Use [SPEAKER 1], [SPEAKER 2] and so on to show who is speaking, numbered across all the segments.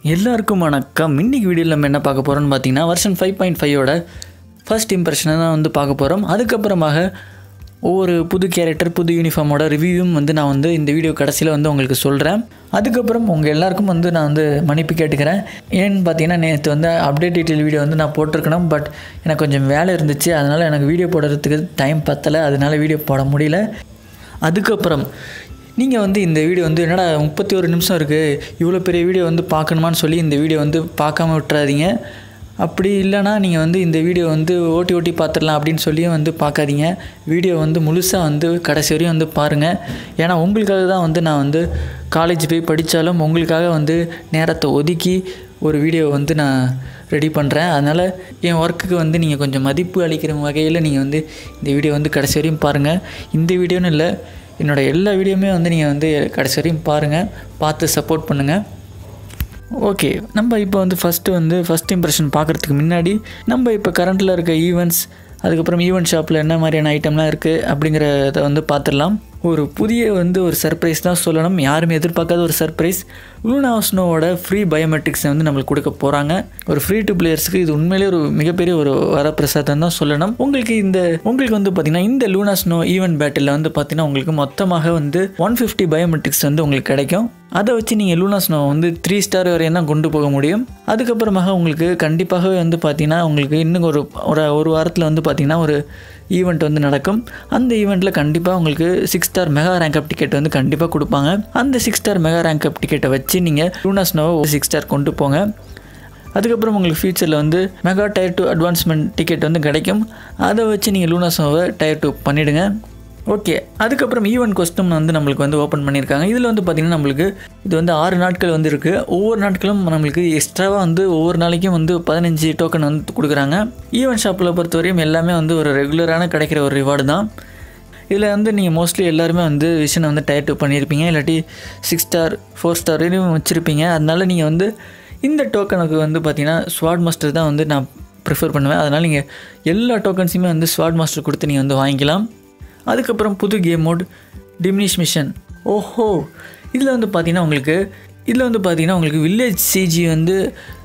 [SPEAKER 1] எல்லாருக்கும் வணக்கம் இன்னைக்கு வீடியோவில் நம்ம என்ன பார்க்க போகிறோம்னு பார்த்தீங்கன்னா வருஷன் ஃபைவ் பாயிண்ட் ஃபைவோட ஃபர்ஸ்ட் இம்ப்ரெஷனை தான் வந்து பார்க்க போகிறோம் அதுக்கப்புறமாக ஒவ்வொரு புது கேரக்டர் புது யூனிஃபார்மோட ரிவ்யூவும் வந்து நான் வந்து இந்த வீடியோ கடைசியில் வந்து உங்களுக்கு சொல்கிறேன் அதுக்கப்புறம் உங்கள் எல்லாருக்கும் வந்து நான் வந்து மன்னிப்பு கேட்டுக்கிறேன் ஏன்னு பார்த்தீங்கன்னா நேற்று வந்து அப்டேட் டீட்டெயில் வீடியோ வந்து நான் போட்டிருக்கணும் பட் எனக்கு கொஞ்சம் வேலை இருந்துச்சு அதனால் எனக்கு வீடியோ போடுறதுக்கு டைம் பத்தலை அதனால் வீடியோ போட முடியல அதுக்கப்புறம் நீங்கள் வந்து இந்த வீடியோ வந்து என்னடா முப்பத்தி ஒரு நிமிஷம் இருக்குது இவ்வளோ பெரிய வீடியோ வந்து பார்க்கணுமான்னு சொல்லி இந்த வீடியோ வந்து பார்க்காம விட்டுறாதீங்க அப்படி இல்லைனா நீங்கள் வந்து இந்த வீடியோ வந்து ஓட்டி ஓட்டி பார்த்துடலாம் அப்படின்னு சொல்லியும் வந்து பார்க்காதீங்க வீடியோ வந்து முழுசாக வந்து கடைசி வரையும் வந்து பாருங்கள் ஏன்னா உங்களுக்காக தான் வந்து நான் வந்து காலேஜ் போய் படித்தாலும் உங்களுக்காக வந்து நேரத்தை ஒதுக்கி ஒரு வீடியோ வந்து நான் ரெடி பண்ணுறேன் அதனால் என் ஒர்க்குக்கு வந்து நீங்கள் கொஞ்சம் மதிப்பு அளிக்கிற வகையில் நீங்கள் வந்து இந்த வீடியோ வந்து கடைசி வரையும் பாருங்கள் இந்த வீடியோன்னு இல்லை என்னோடய எல்லா வீடியோவுமே வந்து நீங்கள் வந்து கடைசி வரையும் பாருங்கள் பார்த்து சப்போர்ட் பண்ணுங்கள் ஓகே நம்ம இப்போ வந்து ஃபஸ்ட்டு வந்து ஃபஸ்ட் இம்ப்ரெஷன் பார்க்குறதுக்கு முன்னாடி நம்ம இப்போ கரண்ட்டில் இருக்க ஈவெண்ட்ஸ் அதுக்கப்புறம் ஈவெண்ட் ஷாப்பில் என்ன மாதிரியான ஐட்டம்லாம் இருக்குது அப்படிங்கிறத வந்து பார்த்துடலாம் ஒரு புதிய வந்து ஒரு சர்ப்ரைஸ் தான் சொல்லணும் யாருமே எதிர்பார்க்காத ஒரு சர்ப்ரைஸ் லூனா ஸ்னோவோட ஃப்ரீ பயோமெட்ரிக்ஸை வந்து நம்மளுக்கு கொடுக்க போகிறாங்க ஒரு ஃப்ரீ டு பிளேயர்ஸ்க்கு இது உண்மையிலே ஒரு மிகப்பெரிய ஒரு வரப்பிரசாதம் தான் சொல்லணும் உங்களுக்கு இந்த உங்களுக்கு வந்து பார்த்தீங்கன்னா இந்த லூனா ஸ்னோ ஈவெண்ட் பேட்டில் வந்து பார்த்தீங்கன்னா உங்களுக்கு மொத்தமாக வந்து ஒன் ஃபிஃப்டி பயோமெட்ரிக்ஸ் வந்து உங்களுக்கு கிடைக்கும் அதை வச்சு நீங்கள் லூனா ஸ்னோ வந்து த்ரீ ஸ்டார் வரையும் தான் கொண்டு போக முடியும் அதுக்கப்புறமாக உங்களுக்கு கண்டிப்பாகவே வந்து பார்த்தீங்கன்னா உங்களுக்கு இன்னும் ஒரு ஒரு ஒரு வாரத்தில் வந்து பார்த்தீங்கன்னா ஒரு ஈவெண்ட் வந்து நடக்கும் அந்த ஈவெண்ட்டில் கண்டிப்பாக உங்களுக்கு six star mega rank up ticket வந்து கண்டிப்பாக கொடுப்பாங்க அந்த six star mega rank up டிக்கெட்டை வச்சு நீங்கள் லூனா ஸ்னோவை சிக்ஸ் ஸ்டார் கொண்டு போங்க அதுக்கப்புறம் உங்களுக்கு ஃபியூச்சரில் வந்து mega tier two advancement ticket வந்து கிடைக்கும் அதை வச்சு நீங்கள் லூனா ஸ்னோவை டயர் டூ பண்ணிவிடுங்க ஓகே அதுக்கப்புறம் ஈவெண்ட் கொஸ்டும் வந்து நம்மளுக்கு வந்து ஓப்பன் பண்ணியிருக்காங்க இதில் வந்து பார்த்திங்கன்னா நம்மளுக்கு இது வந்து ஆறு நாட்கள் வந்து இருக்குது ஒவ்வொரு நாட்களும் நம்மளுக்கு எக்ஸ்ட்ராவாக வந்து ஒவ்வொரு நாளைக்கும் வந்து பதினஞ்சு டோக்கன் வந்து கொடுக்குறாங்க ஈவெண்ட் ஷாப்பில் பொறுத்தவரையும் எல்லாமே வந்து ஒரு ரெகுலரான கிடைக்கிற ஒரு ரிவார்டு தான் இதில் வந்து நீங்கள் மோஸ்ட்லி எல்லாருமே வந்து விஷனை வந்து டயர் டூ பண்ணியிருப்பீங்க இல்லாட்டி சிக்ஸ் ஸ்டார் ஃபோர் ஸ்டார் வரையும் வச்சுருப்பீங்க அதனால நீங்கள் வந்து இந்த டோக்கனுக்கு வந்து பார்த்தீங்கன்னா ஸ்வாட் மாஸ்டர் தான் வந்து நான் ப்ரிஃபர் பண்ணுவேன் அதனால் நீங்கள் எல்லா டோக்கன்ஸுமே வந்து ஸ்வாட் மாஸ்டர் கொடுத்து நீங்கள் வந்து வாங்கிக்கலாம் அதுக்கப்புறம் புது கேம் மோட் டிமினிஷ் மிஷன் ஓஹோ இதில் வந்து பார்த்தீங்கன்னா உங்களுக்கு இதில் வந்து பார்த்தீங்கன்னா உங்களுக்கு வில்லேஜ் சிஜி வந்து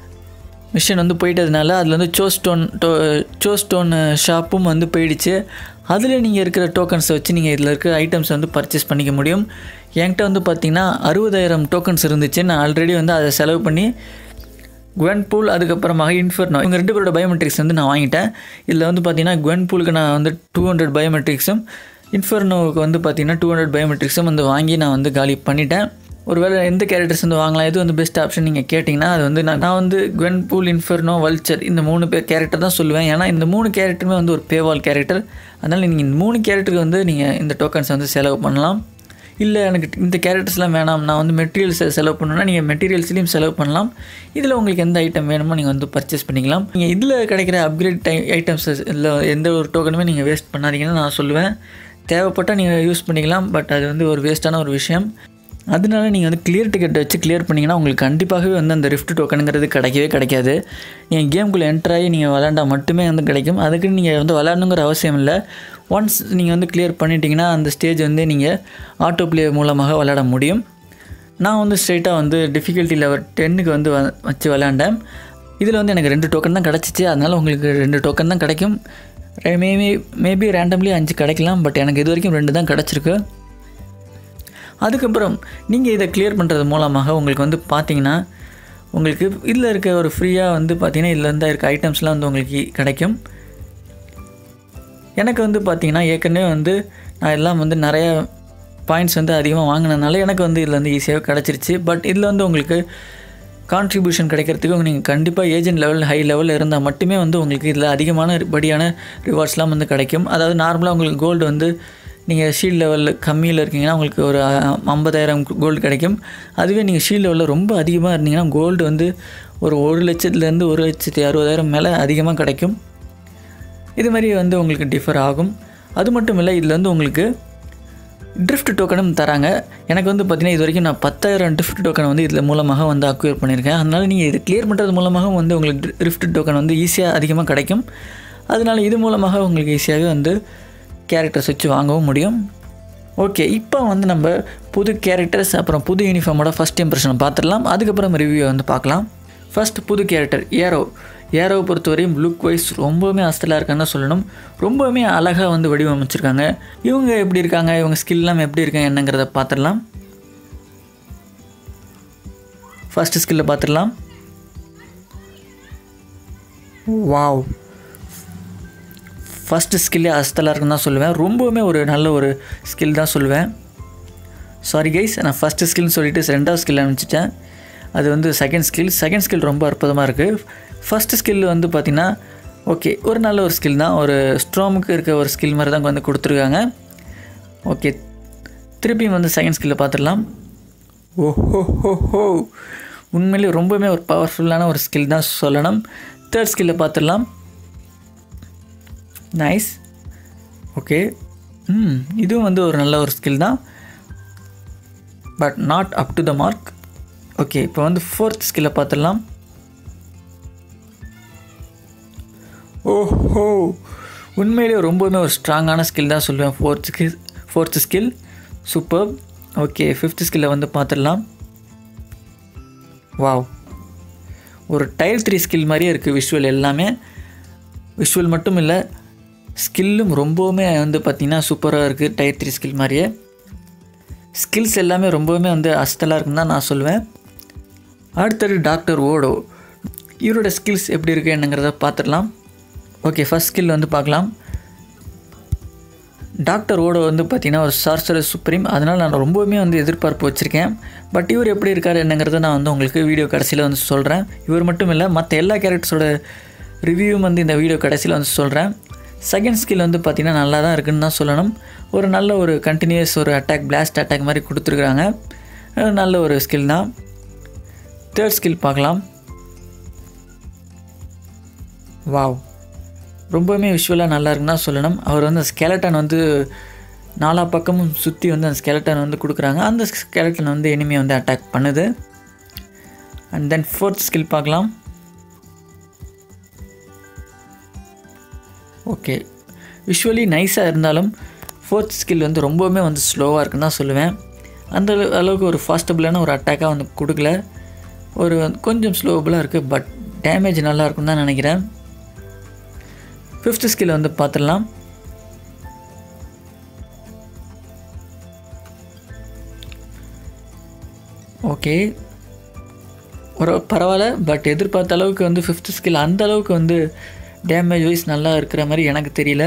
[SPEAKER 1] மிஷன் வந்து போயிட்டதுனால அதில் வந்து சோஸ்டோன் டோ சோஸ்டோன் ஷாப்பும் வந்து போயிடுச்சு அதில் நீங்கள் இருக்கிற டோக்கன்ஸை வச்சு நீங்கள் இதில் இருக்கிற ஐட்டம்ஸ் வந்து பர்ச்சேஸ் பண்ணிக்க முடியும் என்கிட்ட வந்து பார்த்திங்கன்னா அறுபதாயிரம் டோக்கன்ஸ் இருந்துச்சு நான் ஆல்ரெடி வந்து அதை செலவு பண்ணி குவென்பூல் அதுக்கப்புறமாக இன்ஃபர்னோ இவங்க ரெண்டு பேரோட பயோமெட்ரிக்ஸ் வந்து நான் வாங்கிட்டேன் இதில் வந்து பார்த்தீங்கன்னா குவென்பூலுக்கு நான் வந்து டூ ஹண்ட்ரட் பயோமெட்ரிக்ஸும் இன்ஃபர்னோவுக்கு வந்து பார்த்தீங்கன்னா டூ ஹண்ட்ரட் பயோமெட்ரிக்ஸும் வந்து வாங்கி நான் வந்து காலி பண்ணிட்டேன் ஒருவேளை எந்த கேரக்டர்ஸ் வந்து வாங்கலாம் எது வந்து பெஸ்ட் ஆப்ஷன் நீங்கள் கேட்டிங்கன்னா அது வந்து நான் நான் வந்து குவென்பூல் இன்ஃபர்னோ வல்ச்சர் இந்த மூணு பேர் கேரக்டர் தான் சொல்லுவேன் ஏன்னா இந்த மூணு கேரக்டருமே வந்து ஒரு பேவால் கேரக்டர் அதனால் நீங்கள் இந்த மூணு கேரக்டருக்கு வந்து நீங்கள் இந்த டோக்கன்ஸ் வந்து செலவு பண்ணலாம் இல்லை எனக்கு இந்த கேரக்டர்ஸ்லாம் வேணாம் நான் வந்து மெட்டீரியல்ஸை செலவு பண்ணணும்னா நீங்கள் மெட்டீரியல்ஸ்லேயும் செலவு பண்ணலாம் இதில் உங்களுக்கு எந்த ஐட்டம் வேணுமோ நீங்கள் வந்து பர்ச்சேஸ் பண்ணிக்கலாம் நீங்கள் இதில் கிடைக்கிற அப்கிரேட் டை ஐட்டம்ஸ் இல்லை எந்த ஒரு டோக்கனுமே நீங்கள் வேஸ்ட் பண்ணாதீங்கன்னு நான் சொல்லுவேன் தேவைப்பட்டால் நீங்கள் யூஸ் பண்ணிக்கலாம் பட் அது வந்து ஒரு வேஸ்ட்டான ஒரு விஷயம் அதனால நீங்கள் வந்து கிளியர் டிக்கெட் வச்சு கிளியர் பண்ணிங்கன்னா உங்களுக்கு கண்டிப்பாகவே வந்து அந்த ரிஃப்ட் டோக்கனுங்கிறது கிடைக்கவே கிடைக்காது நீங்கள் கேமுக்குள்ளே என்டர் ஆகி நீங்கள் விளாண்டா மட்டுமே வந்து கிடைக்கும் அதுக்கு நீங்கள் வந்து விளாடணுங்கிற அவசியம் இல்லை ஒன்ஸ் நீங்கள் வந்து கிளியர் பண்ணிட்டீங்கன்னா அந்த ஸ்டேஜ் வந்து நீங்கள் ஆட்டோ ப்ளே மூலமாக விளையாட முடியும் நான் வந்து ஸ்ட்ரெயிட்டாக வந்து டிஃபிகல்ட்டி லெவல் டென்னுக்கு வந்து வ- வச்சு விளையாண்டேன் இதில் வந்து எனக்கு ரெண்டு டோக்கன் தான் கிடச்சிச்சு அதனால் உங்களுக்கு ரெண்டு டோக்கன் தான் கிடைக்கும் மேபி மேபி ரேண்டம்லி அஞ்சு கிடைக்கலாம் பட் எனக்கு இது வரைக்கும் ரெண்டு தான் கிடச்சிருக்கு அதுக்கப்புறம் நீங்கள் இதை கிளியர் பண்ணுறது மூலமாக உங்களுக்கு வந்து பார்த்தீங்கன்னா உங்களுக்கு இதில் இருக்க ஒரு ஃப்ரீயாக வந்து பார்த்தீங்கன்னா இதில் இருந்தால் இருக்க ஐட்டம்ஸ்லாம் வந்து உங்களுக்கு கிடைக்கும் எனக்கு வந்து பார்த்தீங்கன்னா ஏற்கனவே வந்து நான் எல்லாம் வந்து நிறைய பாயிண்ட்ஸ் வந்து அதிகமாக வாங்கினதுனால எனக்கு வந்து இதில் வந்து ஈஸியாக கிடச்சிருச்சு பட் இதில் வந்து உங்களுக்கு கான்ட்ரிபியூஷன் கிடைக்கிறதுக்கு நீங்கள் கண்டிப்பாக ஏஜென்ட் லெவல் ஹை லெவலில் இருந்தால் மட்டுமே வந்து உங்களுக்கு இதில் அதிகமான படியான ரிவார்ட்ஸ்லாம் வந்து கிடைக்கும் அதாவது நார்மலாக உங்களுக்கு கோல்டு வந்து நீங்கள் ஷீல்ட் லெவலில் கம்மியில் இருக்கீங்கன்னா உங்களுக்கு ஒரு ஐம்பதாயிரம் கோல்டு கிடைக்கும் அதுவே நீங்கள் ஷீல்ட் லெவலில் ரொம்ப அதிகமாக இருந்தீங்கன்னா கோல்டு வந்து ஒரு ஒரு லட்சத்துலேருந்து ஒரு லட்சத்தி அறுபதாயிரம் மேலே அதிகமாக கிடைக்கும் இது மாதிரி வந்து உங்களுக்கு டிஃபர் ஆகும் அது மட்டும் இல்லை இதில் வந்து உங்களுக்கு ட்ரிஃப்ட் டோக்கனும் தராங்க எனக்கு வந்து பார்த்தீங்கன்னா இது வரைக்கும் நான் பத்தாயிரம் ட்ரிஃப்ட் டோக்கன் வந்து இதில் மூலமாக வந்து அக்வயர் பண்ணியிருக்கேன் அதனால் நீங்கள் இது கிளியர் பண்ணுறது மூலமாக வந்து உங்களுக்கு ட்ரிஃப்ட் டோக்கன் வந்து ஈஸியாக அதிகமாக கிடைக்கும் அதனால் இது மூலமாக உங்களுக்கு ஈஸியாகவே வந்து கேரக்டர்ஸ் வச்சு வாங்கவும் முடியும் ஓகே இப்போ வந்து நம்ம புது கேரக்டர்ஸ் அப்புறம் புது யூனிஃபார்மோட ஃபஸ்ட் இம்ப்ரெஷனை பார்த்துடலாம் அதுக்கப்புறம் ரிவ்யூ வந்து பார்க்கலாம் ஃபர்ஸ்ட் புது கேரக்டர் ஏரோ ஏரோவை பொறுத்தவரையும் லுக் வைஸ் ரொம்பவுமே அஸ்தலாக இருக்கான்னு தான் சொல்லணும் ரொம்பவுமே அழகாக வந்து வடிவமைச்சிருக்காங்க இவங்க எப்படி இருக்காங்க இவங்க ஸ்கில்லாம் எப்படி இருக்காங்க என்னங்கிறத பார்த்துடலாம் ஃபஸ்ட்டு ஸ்கில்லை பார்த்துடலாம் வாவ் ஃபஸ்ட்டு ஸ்கில்லே அஸ்தலாக இருக்குன்னு தான் சொல்லுவேன் ரொம்பவுமே ஒரு நல்ல ஒரு ஸ்கில் தான் சொல்லுவேன் சாரி கைஸ் நான் ஃபஸ்ட்டு ஸ்கில்னு சொல்லிட்டு ரெண்டாவது ஸ்கில் அனுப்பிச்சிட்டேன் அது வந்து செகண்ட் ஸ்கில் செகண்ட் ஸ்கில் ரொம்ப அற்புதமாக இருக்குது ஃபஸ்ட்டு ஸ்கில் வந்து பார்த்திங்கன்னா ஓகே ஒரு நல்ல ஒரு ஸ்கில் தான் ஒரு ஸ்ட்ராமுக்கு இருக்க ஒரு ஸ்கில் மாதிரி தான் வந்து கொடுத்துருக்காங்க ஓகே திருப்பியும் வந்து செகண்ட் ஸ்கில்லை பார்த்துடலாம் ஓஹோ ஹோ ஹோ உண்மையிலேயே ரொம்பவுமே ஒரு பவர்ஃபுல்லான ஒரு ஸ்கில் தான் சொல்லணும் தேர்ட் ஸ்கில்லை பார்த்துடலாம் நைஸ் ஓகே ம் இதுவும் வந்து ஒரு நல்ல ஒரு ஸ்கில் தான் but not up to the mark okay இப்போ வந்து ஃபோர்த் ஸ்கில்லை பார்த்துடலாம் ஓஹோ உண்மையிலேயே ரொம்பவுமே ஒரு ஸ்ட்ராங்கான ஸ்கில் தான் சொல்லுவேன் fourth skill fourth skill super okay fifth ஸ்கில்லை வந்து பார்த்துடலாம் வாவ் ஒரு டயர் த்ரீ ஸ்கில் மாதிரியே இருக்குது விஷுவல் எல்லாமே விஷுவல் மட்டும் இல்லை ஸ்கில்லும் ரொம்பவுமே வந்து பார்த்திங்கன்னா சூப்பராக இருக்குது டயர் த்ரீ ஸ்கில் மாதிரியே ஸ்கில்ஸ் எல்லாமே ரொம்பவுமே வந்து அஸ்தலாக இருக்குன்னு தான் நான் சொல்லுவேன் அடுத்தது டாக்டர் ஓடோ இவரோட ஸ்கில்ஸ் எப்படி இருக்குது என்னங்கிறத பார்த்துடலாம் ஓகே ஃபஸ்ட் ஸ்கில் வந்து பார்க்கலாம் டாக்டர் ஓடோ வந்து பார்த்திங்கன்னா ஒரு சார்சரஸ் சுப்ரீம் அதனால் நான் ரொம்பவுமே வந்து எதிர்பார்ப்பு வச்சுருக்கேன் பட் இவர் எப்படி இருக்கார் என்னங்கிறத நான் வந்து உங்களுக்கு வீடியோ கடைசியில் வந்து சொல்கிறேன் இவர் மட்டும் இல்லை மற்ற எல்லா கேரக்டர்ஸோட ரிவ்யூவும் வந்து இந்த வீடியோ கடைசியில் வந்து சொல்கிறேன் செகண்ட் ஸ்கில் வந்து பார்த்திங்கன்னா நல்லா தான் இருக்குன்னு தான் சொல்லணும் ஒரு நல்ல ஒரு கண்டினியூஸ் ஒரு அட்டாக் பிளாஸ்ட் அட்டாக் மாதிரி கொடுத்துருக்குறாங்க அஹ் நல்ல ஒரு ஸ்கில் தான் தேர்ட் ஸ்கில் பார்க்கலாம் வாவ் ரொம்பவுமே விஷுவலாக நல்லா இருக்குன்னு தான் சொல்லணும் அவர் வந்து ஸ்கெலட்டன் வந்து நாலா பக்கமும் சுற்றி வந்து அந்த ஸ்கெலட்டன் வந்து கொடுக்குறாங்க அந்த ஸ்கெலட்டன் வந்து எனிமே வந்து அட்டாக் பண்ணுது அண்ட் தென் ஃபோர்த் ஸ்கில் பார்க்கலாம் ஓகே விஷுவலி நைஸாக இருந்தாலும் ஃபோர்த் ஸ்கில் வந்து ரொம்பவுமே வந்து ஸ்லோவாக இருக்குன்னு தான் சொல்லுவேன் அந்த அளவு- அளவுக்கு ஒரு ஃபாஸ்டபுளான ஒரு அட்டாக்காக வந்து கொடுக்கல ஒரு கொஞ்சம் ஸ்லோவபுளாக இருக்குது பட் டேமேஜ் நல்லா இருக்குன்னு தான் நினைக்கிறேன் ஃபிஃப்த் ஸ்கில் வந்து பார்த்துடலாம் ஓகே ஒரு பரவாயில்ல பட் எதிர்பார்த்த அளவுக்கு வந்து ஃபிஃப்த் ஸ்கில் அந்த அளவுக்கு வந்து டேமேஜ் வைஸ் நல்லா இருக்கிற மாதிரி எனக்கு தெரியல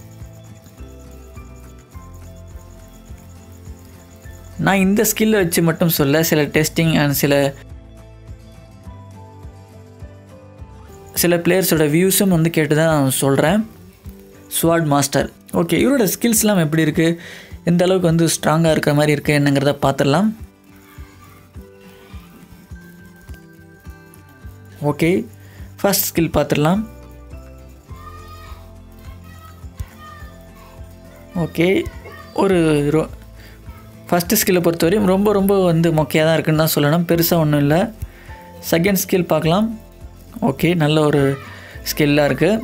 [SPEAKER 1] நான் இந்த ஸ்கில்லை வச்சு மட்டும் சொல்ல சில டெஸ்டிங் அண்ட் சில சில பிளேயர்ஸோட வியூஸும் வந்து கேட்டு தான் நான் சொல்கிறேன் ஸ்வாட் மாஸ்டர் ஓகே இவரோட ஸ்கில்ஸ்லாம் எப்படி இருக்குது எந்த அளவுக்கு வந்து ஸ்ட்ராங்காக இருக்கிற மாதிரி இருக்குது என்னங்கிறத பார்த்துடலாம் ஓகே ஃபர்ஸ்ட் ஸ்கில் பார்த்துடலாம் ஓகே ஒரு ரொ ஃபஸ்ட்டு ஸ்கில்லை பொறுத்தவரையும் ரொம்ப ரொம்ப வந்து மொக்கையாக தான் இருக்குன்னு தான் சொல்லணும் பெருசாக ஒன்றும் இல்லை செகண்ட் ஸ்கில் பார்க்கலாம் ஓகே நல்ல ஒரு ஸ்கில்லாக இருக்குது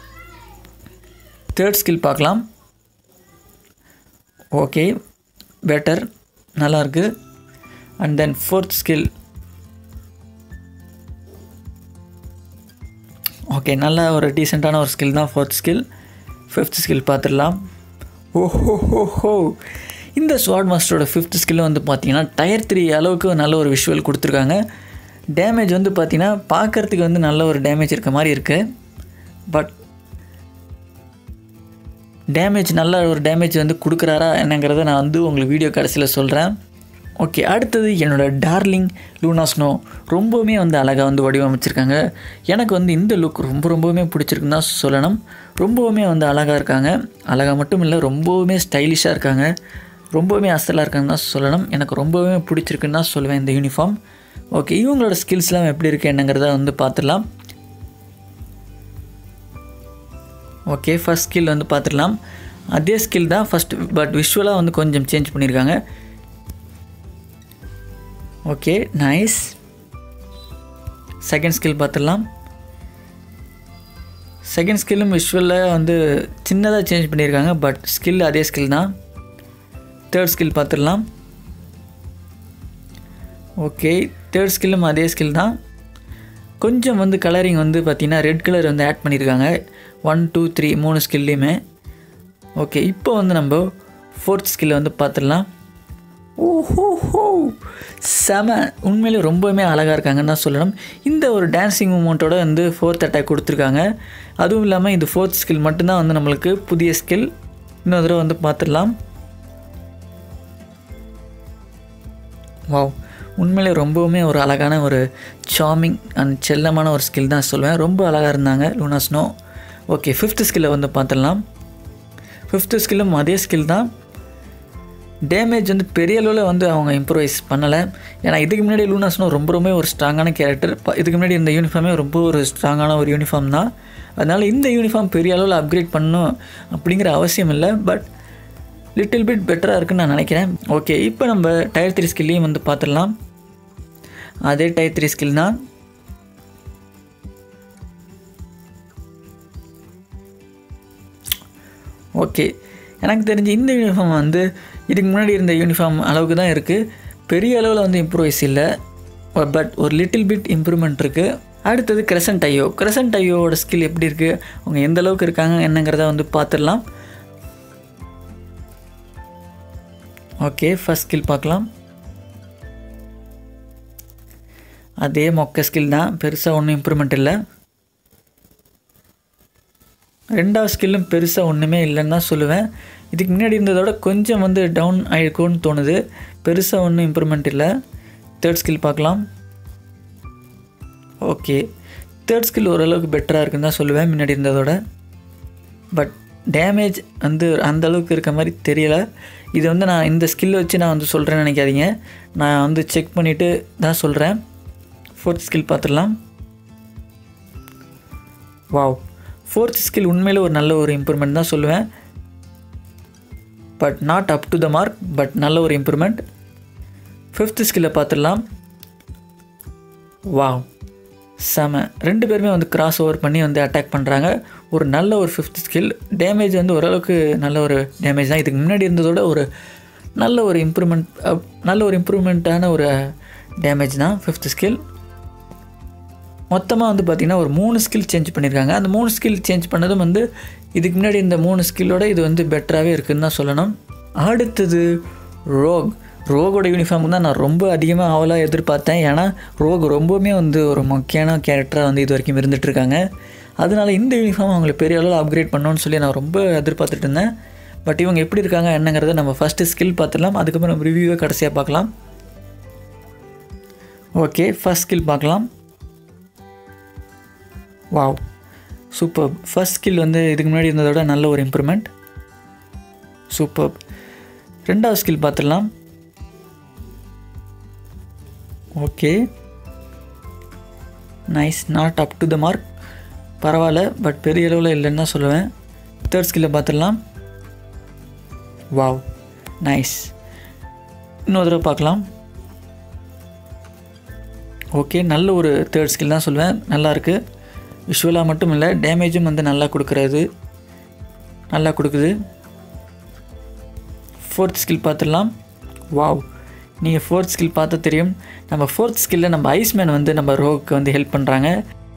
[SPEAKER 1] தேர்ட் ஸ்கில் பார்க்கலாம் ஓகே பெட்டர் நல்லா இருக்குது and then fourth skill okay நல்ல ஒரு டீசெண்டான ஒரு ஸ்கில் தான் ஃபோர்த் ஸ்கில் ஃபிஃப்த் ஸ்கில் பார்த்துடலாம் ஓஹோ ஹோ ஹோ இந்த ஸ்வாட் மாஸ்டரோட ஃபிஃப்த் ஸ்கில் வந்து பார்த்தீங்கன்னா டயர் த்ரீ அளவுக்கு நல்ல ஒரு விஷுவல் கொடுத்துருக்காங்க டேமேஜ் வந்து பார்த்தீங்கன்னா பார்க்குறதுக்கு வந்து நல்ல ஒரு டேமேஜ் இருக்க மாதிரி இருக்குது பட் டேமேஜ் நல்ல ஒரு டேமேஜ் வந்து கொடுக்குறாரா என்னங்கிறத நான் வந்து உங்களுக்கு வீடியோ கடைசியில் சொல்கிறேன் ஓகே அடுத்தது என்னோடய டார்லிங் லூனா ஸ்னோ ரொம்பவுமே வந்து அழகாக வந்து வடிவமைச்சிருக்காங்க எனக்கு வந்து இந்த லுக் ரொம்ப ரொம்பவுமே பிடிச்சிருக்குன்னு தான் சொல்லணும் ரொம்பவுமே வந்து அழகாக இருக்காங்க அழகாக மட்டும் இல்லை ரொம்பவுமே ஸ்டைலிஷாக இருக்காங்க ரொம்பவுமே அசலாக இருக்காங்கன்னு தான் சொல்லணும் எனக்கு ரொம்பவுமே பிடிச்சிருக்குன்னு தான் சொல்லுவேன் இந்த யூனிஃபார்ம் ஓகே இவங்களோட ஸ்கில்ஸ்லாம் எப்படி இருக்குது என்னங்கிறத வந்து பார்த்துடலாம் ஓகே ஃபர்ஸ்ட் ஸ்கில் வந்து பார்த்துடலாம் அதே ஸ்கில் தான் ஃபஸ்ட் பட் விஷுவலாக வந்து கொஞ்சம் சேஞ்ச் பண்ணியிருக்காங்க ஓகே நைஸ் செகண்ட் ஸ்கில் பார்த்துடலாம் செகண்ட் ஸ்கில்லும் விஷுவலில் வந்து சின்னதாக சேஞ்ச் பண்ணியிருக்காங்க பட் ஸ்கில் அதே ஸ்கில் தான் தேர்ட் ஸ்கில் பார்த்துடலாம் ஓகே தேர்ட் ஸ்கில்லும் அதே ஸ்கில் தான் கொஞ்சம் வந்து கலரிங் வந்து பார்த்திங்கன்னா ரெட் கலர் வந்து ஆட் பண்ணியிருக்காங்க ஒன் டூ த்ரீ மூணு ஸ்கில்லையுமே ஓகே இப்போ வந்து நம்ம ஃபோர்த் ஸ்கில்லை வந்து பார்த்துடலாம் ஓஹோ செம உண்மையிலே ரொம்பவுமே அழகாக இருக்காங்கன்னு தான் சொல்லணும் இந்த ஒரு டான்ஸிங் மூமெண்ட்டோட வந்து ஃபோர்த் அட்டாக் கொடுத்துருக்காங்க அதுவும் இல்லாமல் இது ஃபோர்த் ஸ்கில் மட்டும்தான் வந்து நம்மளுக்கு புதிய ஸ்கில் இன்னொரு தடவை வந்து பார்த்துடலாம் வாவ் உண்மையிலே ரொம்பவுமே ஒரு அழகான ஒரு சாமிங் அண்ட் செல்லமான ஒரு ஸ்கில் தான் சொல்லுவேன் ரொம்ப அழகாக இருந்தாங்க லூனா ஸ்னோ ஓகே ஃபிஃப்த் ஸ்கில்லை வந்து பார்த்துடலாம் ஃபிஃப்த்து ஸ்கில்லும் அதே ஸ்கில் தான் டேமேஜ் வந்து பெரிய அளவில் வந்து அவங்க இம்ப்ரூவைஸ் பண்ணலை ஏன்னா இதுக்கு முன்னாடி லூனாஸ்னோ ரொம்ப ரொம்ப ஒரு ஸ்ட்ராங்கான கேரக்டர் இதுக்கு முன்னாடி இந்த யூனிஃபார்மே ரொம்ப ஒரு ஸ்ட்ராங்கான ஒரு யூனிஃபார்ம் தான் அதனால் இந்த யூனிஃபார்ம் பெரிய அளவில் அப்கிரேட் பண்ணணும் அப்படிங்கிற அவசியம் இல்லை பட் லிட்டில் பிட் பெட்டராக இருக்குன்னு நான் நினைக்கிறேன் ஓகே இப்போ நம்ம டயர் த்ரீ ஸ்கில்லையும் வந்து பார்த்துடலாம் அதே டயர் த்ரீ ஸ்கில் தான் ஓகே எனக்கு தெரிஞ்சு இந்த யூனிஃபார்ம் வந்து இதுக்கு முன்னாடி இருந்த யூனிஃபார்ம் அளவுக்கு தான் இருக்குது பெரிய அளவில் வந்து இம்ப்ரூவைஸ் இல்லை பட் ஒரு லிட்டில் பிட் இம்ப்ரூவ்மெண்ட் இருக்குது அடுத்தது கிரசன்ட் ஐயோ கிரசன்ட் ஐயோட ஸ்கில் எப்படி இருக்குது அவங்க எந்த அளவுக்கு இருக்காங்க என்னங்கிறத வந்து பார்த்துடலாம் ஓகே ஃபஸ்ட் ஸ்கில் பார்க்கலாம் அதே மொக்க ஸ்கில் தான் பெருசாக ஒன்றும் இம்ப்ரூவ்மெண்ட் இல்லை ரெண்டாவது ஸ்கில்லும் பெருசாக ஒன்றுமே இல்லைன்னு தான் சொல்லுவேன் இதுக்கு முன்னாடி இருந்ததோட கொஞ்சம் வந்து டவுன் ஆகிருக்கும்னு தோணுது பெருசாக ஒன்றும் இம்ப்ரூவ்மெண்ட் இல்லை தேர்ட் ஸ்கில் பார்க்கலாம் ஓகே தேர்ட் ஸ்கில் ஓரளவுக்கு பெட்டராக இருக்குன்னு தான் சொல்லுவேன் முன்னாடி இருந்ததோட பட் டேமேஜ் வந்து அந்த அளவுக்கு இருக்க மாதிரி தெரியலை இது வந்து நான் இந்த ஸ்கில் வச்சு நான் வந்து சொல்கிறேன்னு நினைக்காதீங்க நான் வந்து செக் பண்ணிவிட்டு தான் சொல்கிறேன் ஃபோர்த் ஸ்கில் பார்த்துடலாம் வாவ் ஃபோர்த் ஸ்கில் உண்மையில் ஒரு நல்ல ஒரு இம்ப்ரூவ்மெண்ட் தான் சொல்லுவேன் but not up to the mark but நல்ல ஒரு இம்ப்ரூவ்மெண்ட் ஃபிஃப்த் ஸ்கில்லை பார்த்துடலாம் வாவ் செம ரெண்டு பேருமே வந்து கிராஸ் ஓவர் பண்ணி வந்து அட்டாக் பண்ணுறாங்க ஒரு நல்ல ஒரு ஃபிஃப்த் ஸ்கில் டேமேஜ் வந்து ஓரளவுக்கு நல்ல ஒரு டேமேஜ் தான் இதுக்கு முன்னாடி இருந்ததோட ஒரு நல்ல ஒரு இம்ப்ரூவ்மெண்ட் நல்ல ஒரு இம்ப்ரூவ்மெண்ட்டான ஒரு டேமேஜ் தான் ஃபிஃப்த் ஸ்கில் மொத்தமாக வந்து பார்த்திங்கன்னா ஒரு மூணு ஸ்கில் சேஞ்ச் பண்ணியிருக்காங்க அந்த மூணு ஸ்கில் சேஞ்ச் பண்ணதும் வந்து இதுக்கு முன்னாடி இந்த மூணு ஸ்கில்லோட இது வந்து பெட்டராகவே இருக்குதுன்னு தான் சொல்லணும் அடுத்தது ரோக் ரோகோட யூனிஃபார்ம் தான் நான் ரொம்ப அதிகமாக ஆவலாக எதிர்பார்த்தேன் ஏன்னா ரோக் ரொம்பவுமே வந்து ஒரு முக்கியமான கேரக்டராக வந்து இது வரைக்கும் இருந்துகிட்ருக்காங்க அதனால இந்த யூனிஃபார்ம் அவங்களை பெரிய அளவில் அப்கிரேட் பண்ணணும்னு சொல்லி நான் ரொம்ப எதிர்பார்த்துட்டு இருந்தேன் பட் இவங்க எப்படி இருக்காங்க என்னங்கிறத நம்ம ஃபஸ்ட்டு ஸ்கில் பார்த்துடலாம் அதுக்கப்புறம் நம்ம ரிவ்யூவை கடைசியாக பார்க்கலாம் ஓகே ஃபஸ்ட் ஸ்கில் பார்க்கலாம் வாவ் சூப்பர் ஃபஸ்ட் ஸ்கில் வந்து இதுக்கு முன்னாடி இருந்ததோட நல்ல ஒரு இம்ப்ரூவ்மெண்ட் சூப்பர் ரெண்டாவது ஸ்கில் பார்த்துடலாம் okay nice not up to the mark பரவாயில்ல பட் பெரிய அளவில் இல்லைன்னு தான் சொல்லுவேன் தேர்ட் ஸ்கில்லை பார்த்துடலாம் வாவ் நைஸ் இன்னொரு தடவை பார்க்கலாம் ஓகே நல்ல ஒரு தேர்ட் ஸ்கில் தான் சொல்லுவேன் நல்லா இருக்குது விஷுவலாக மட்டும் இல்லை டேமேஜும் வந்து நல்லா கொடுக்குறது நல்லா கொடுக்குது ஃபோர்த் ஸ்கில் பார்த்துடலாம் வாவ் நீங்கள் ஃபோர்த் ஸ்கில் பார்த்தா தெரியும் நம்ம ஃபோர்த் ஸ்கில்ல நம்ம ஐஸ்மேன் வந்து நம்ம ரோக்கு வந்து ஹெல்ப் பண்ணுறாங்க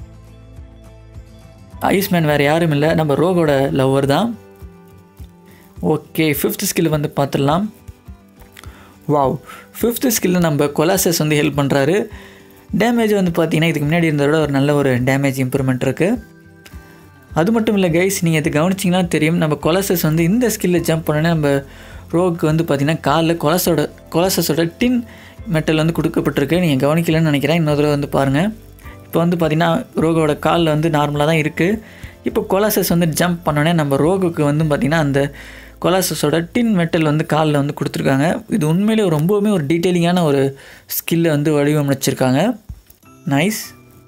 [SPEAKER 1] ஐஸ்மேன் வேறு யாரும் இல்லை நம்ம ரோகோட லவ்வர் தான் ஓகே ஃபிஃப்த் ஸ்கில் வந்து பார்த்துடலாம் வாவ் ஃபிஃப்த் ஸ்கில்ல நம்ம கொலாசஸ் வந்து ஹெல்ப் பண்ணுறாரு டேமேஜ் வந்து பார்த்தீங்கன்னா இதுக்கு முன்னாடி இருந்ததோட ஒரு நல்ல ஒரு டேமேஜ் இம்ப்ரூவ்மெண்ட் இருக்குது அது மட்டும் இல்லை கைஸ் நீங்கள் இது கவனிச்சிங்கன்னா தெரியும் நம்ம கொலசஸ் வந்து இந்த ஸ்கில்ல ஜம்ப் பண்ணோன்னே நம்ம ரோக்கு வந்து பார்த்திங்கன்னா காலில் கொலஸோட கொலசஸோட டின் மெட்டல் வந்து கொடுக்கப்பட்டிருக்கு நீங்கள் கவனிக்கலன்னு நினைக்கிறேன் இன்னொரு தடவை வந்து பாருங்கள் இப்போ வந்து பார்த்திங்கன்னா ரோகோட காலில் வந்து நார்மலாக தான் இருக்குது இப்போ கொலாசஸ் வந்து ஜம்ப் பண்ணோன்னே நம்ம ரோகுக்கு வந்து பார்த்திங்கன்னா அந்த கொலாசஸோட டின் மெட்டல் வந்து காலில் வந்து கொடுத்துருக்காங்க இது உண்மையிலே ரொம்பவுமே ஒரு டீட்டெயிலிங்கான ஒரு ஸ்கில்லை வந்து வடிவமைச்சிருக்காங்க நைஸ்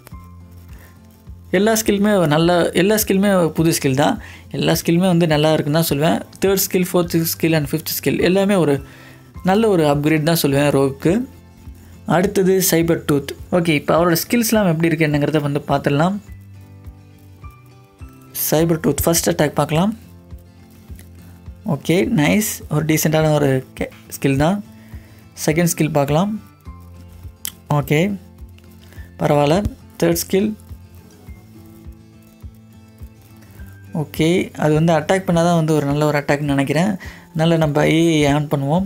[SPEAKER 1] எல்லா ஸ்கில்லுமே நல்ல எல்லா ஸ்கில்லுமே புது ஸ்கில் தான் எல்லா ஸ்கில்லுமே வந்து நல்லா இருக்குன்னு தான் சொல்லுவேன் third skill fourth skill and fifth skill எல்லாமே ஒரு நல்ல ஒரு அப்கிரேட் தான் சொல்லுவேன் ரோக்கு அடுத்தது சைபர் டூத் ஓகே இப்போ அவரோட ஸ்கில்ஸ்லாம் எப்படி இருக்குது என்னங்கிறத வந்து பார்த்துடலாம் சைபர் டூத் ஃபஸ்ட் அட்டாக் பார்க்கலாம் ஓகே நைஸ் ஒரு டீசெண்டான ஒரு ஸ்கில் தான் செகண்ட் ஸ்கில் பார்க்கலாம் ஓகே பரவாயில்ல தேர்ட் ஸ்கில் ஓகே அது வந்து அட்டாக் பண்ணால் தான் வந்து ஒரு நல்ல ஒரு அட்டாக்னு நினைக்கிறேன் அதனால் நம்ம ஏஐ ஆன் பண்ணுவோம்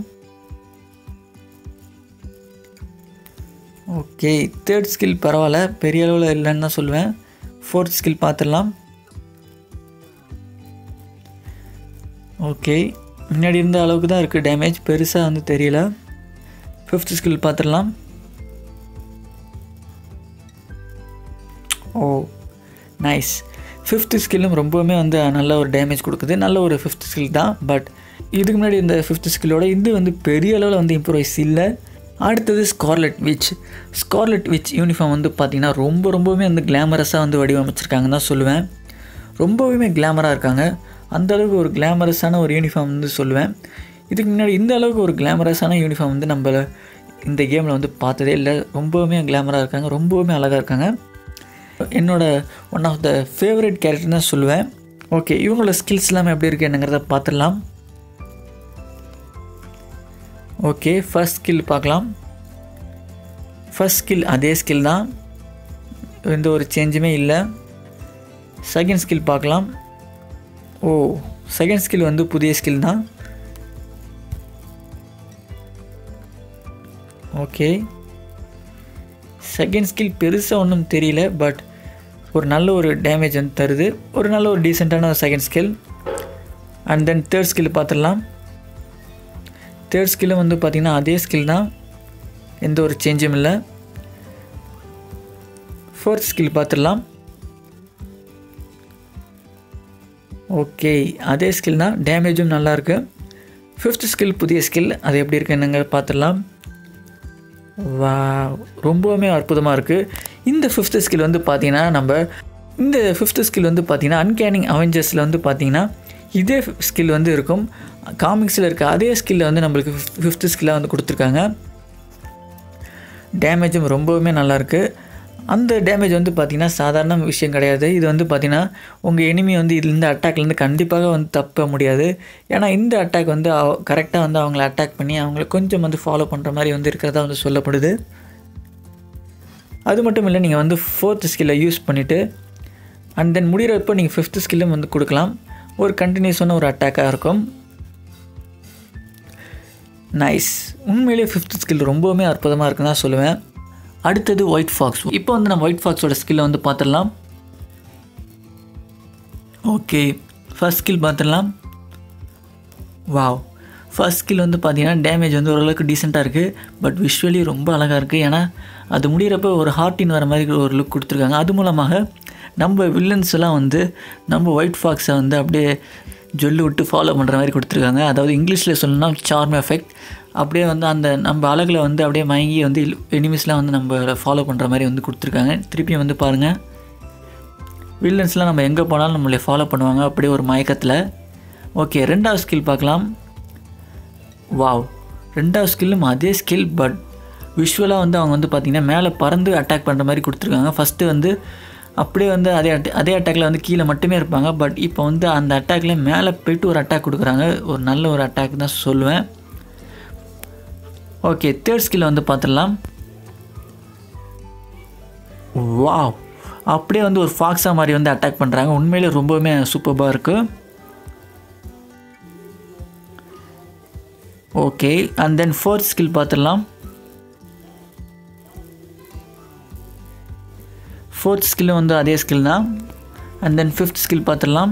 [SPEAKER 1] ஓகே தேர்ட் ஸ்கில் பரவாயில்ல பெரிய அளவில் இல்லைன்னு தான் சொல்லுவேன் ஃபோர்த் ஸ்கில் பார்த்துடலாம் ஓகே முன்னாடி இருந்த அளவுக்கு தான் இருக்குது டேமேஜ் பெருசாக வந்து தெரியல ஃபிஃப்த் ஸ்கில் பார்த்துடலாம் ஓ நைஸ் ஃபிஃப்த் ஸ்கில்லும் ரொம்பவுமே வந்து நல்ல ஒரு டேமேஜ் கொடுக்குது நல்ல ஒரு ஃபிஃப்த் ஸ்கில் தான் பட் இதுக்கு முன்னாடி இந்த ஃபிஃப்த் ஸ்கில்லோட இது வந்து பெரிய அளவில் வந்து இம்ப்ரூவைஸ் இல்லை அடுத்தது Scarlet Witch Scarlet Witch uniform வந்து பார்த்திங்கன்னா ரொம்ப ரொம்பவுமே வந்து கிளாமரஸாக வந்து வடிவமைச்சிருக்காங்கன்னு தான் சொல்லுவேன் ரொம்பவுமே கிளாமராக இருக்காங்க அந்த அளவுக்கு ஒரு கிளாமரஸான ஒரு யூனிஃபார்ம் வந்து சொல்லுவேன் இதுக்கு முன்னாடி இந்த அளவுக்கு ஒரு கிளாமரஸான யூனிஃபார்ம் வந்து நம்ம இந்த கேமில் வந்து பார்த்ததே இல்லை ரொம்பவுமே கிளாமராக இருக்காங்க ரொம்பவுமே அழகாக இருக்காங்க என்னோட one of the favourite character தான் சொல்லுவேன் ஓகே இவங்களோட ஸ்கில்ஸ் எல்லாமே எப்படி இருக்குது என்னங்கிறத பார்த்துடலாம் ஓகே ஃபர்ஸ்ட் ஸ்கில் பார்க்கலாம் ஃபர்ஸ்ட் ஸ்கில் அதே ஸ்கில் தான் எந்த ஒரு சேஞ்சுமே இல்லை செகண்ட் ஸ்கில் பார்க்கலாம் ஓ செகண்ட் ஸ்கில் வந்து புதிய ஸ்கில் தான் ஓகே செகண்ட் ஸ்கில் பெருசாக ஒன்றும் தெரியல பட் ஒரு நல்ல ஒரு டேமேஜ் வந்து தருது ஒரு நல்ல ஒரு டீசெண்டான ஒரு second skill and then third skill பார்த்துடலாம் தேர்ட் ஸ்கில்லும் வந்து பார்த்திங்கன்னா அதே ஸ்கில் தான் எந்த ஒரு சேஞ்சும் இல்லை ஃபோர்த் ஸ்கில் பார்த்துடலாம் ஓகே அதே ஸ்கில் தான் டேமேஜும் நல்லாயிருக்கு ஃபிஃப்த் ஸ்கில் புதிய ஸ்கில் அது எப்படி இருக்குன்னு பார்த்துடலாம் வா ரொம்பவுமே அற்புதமாக இருக்குது இந்த ஃபிஃப்த்து ஸ்கில் வந்து பார்த்திங்கன்னா நம்ம இந்த ஃபிஃப்த்து ஸ்கில் வந்து பார்த்திங்கன்னா அன்கேனிங் அவெஞ்சர்ஸில் வந்து பார்த்திங்கன்னா இதே ஸ்கில் வந்து இருக்கும் காமிக்ஸில் இருக்க அதே ஸ்கில்ல வந்து நம்மளுக்கு ஃபிஃப்த்து ஸ்கில்லாக வந்து கொடுத்துருக்காங்க டேமேஜும் ரொம்பவுமே நல்லாயிருக்கு அந்த டேமேஜ் வந்து பார்த்திங்கன்னா சாதாரண விஷயம் கிடையாது இது வந்து பார்த்திங்கன்னா உங்கள் எனிமி வந்து இதுலேருந்து அட்டாக்லேருந்து கண்டிப்பாக வந்து தப்ப முடியாது ஏன்னா இந்த அட்டாக் வந்து கரெக்டாக வந்து அவங்கள அட்டாக் பண்ணி அவங்கள கொஞ்சம் வந்து ஃபாலோ பண்ணுற மாதிரி வந்து இருக்கிறதா வந்து சொல்லப்படுது அது மட்டும் இல்லை நீங்கள் வந்து ஃபோர்த் ஸ்கில்லை யூஸ் பண்ணிவிட்டு அண்ட் தென் முடிகிறப்போ நீங்கள் ஃபிஃப்த் ஸ்கில்லும் வந்து கொடுக்கலாம் ஒரு கண்டினியூஸான ஒரு அட்டாக்காக இருக்கும் நைஸ் உண்மையிலேயே ஃபிஃப்த் ஸ்கில் ரொம்பவுமே அற்புதமாக இருக்குன்னு தான் சொல்லுவேன் அடுத்தது ஒயிட் ஃபாக்ஸ் இப்போ வந்து நம்ம ஒயிட் ஃபாக்ஸோட ஸ்கில்லை வந்து பார்த்துடலாம் ஓகே ஃபர்ஸ்ட் ஸ்கில் பார்த்துடலாம் வாவ் ஃபர்ஸ்ட் ஸ்கில் வந்து பார்த்தீங்கன்னா டேமேஜ் வந்து ஓரளவுக்கு டீசெண்டாக இருக்குது பட் விஷுவலி ரொம்ப அழகாக இருக்குது ஏன்னா அது முடிகிறப்ப ஒரு ஹார்ட்டின் வர மாதிரி ஒரு லுக் கொடுத்துருக்காங்க அது மூலமாக நம்ம வில்லன்ஸ் எல்லாம் வந்து நம்ம ஒயிட் ஃபாக்ஸை வந்து அப்படியே ஜொல்லு விட்டு ஃபாலோ பண்ணுற மாதிரி கொடுத்துருக்காங்க அதாவது இங்கிலீஷில் சொல்லணும்னா சார்ம் எஃபெக்ட் அப்படியே வந்து அந்த நம்ம அழகில் வந்து அப்படியே மயங்கி வந்து எனிமிஸ்லாம் வந்து நம்ம ஃபாலோ பண்ணுற மாதிரி வந்து கொடுத்துருக்காங்க திருப்பியும் வந்து பாருங்கள் வில்லன்ஸ்லாம் நம்ம எங்கே போனாலும் நம்மளை ஃபாலோ பண்ணுவாங்க அப்படியே ஒரு மயக்கத்தில் ஓகே ரெண்டாவது ஸ்கில் பார்க்கலாம் வாவ் ரெண்டாவது ஸ்கில்லும் அதே ஸ்கில் பட் விஷுவலாக வந்து அவங்க வந்து பார்த்திங்கன்னா மேலே பறந்து அட்டாக் பண்ணுற மாதிரி கொடுத்துருக்காங்க ஃபஸ்ட்டு வந்து அப்படியே வந்து அதே அட்ட அதே அட்டாக்கில் வந்து கீழே மட்டுமே இருப்பாங்க பட் இப்போ வந்து அந்த அட்டாக்ல மேலே போயிட்டு ஒரு அட்டாக் கொடுக்குறாங்க ஒரு நல்ல ஒரு அட்டாக் தான் சொல்லுவேன் ஓகே தேர்ட் ஸ்கில் வந்து பார்த்துடலாம் வாவ் அப்படியே வந்து ஒரு ஃபாக்ஸா மாதிரி வந்து அட்டாக் பண்ணுறாங்க உண்மையிலே ரொம்பவுமே சூப்பராக இருக்குது okay and then fourth skill பார்த்துடலாம் ஃபோர்த் ஸ்கில்லும் வந்து அதே ஸ்கில் தான் அண்ட் தென் ஃபிஃப்த் ஸ்கில் பார்த்துடலாம்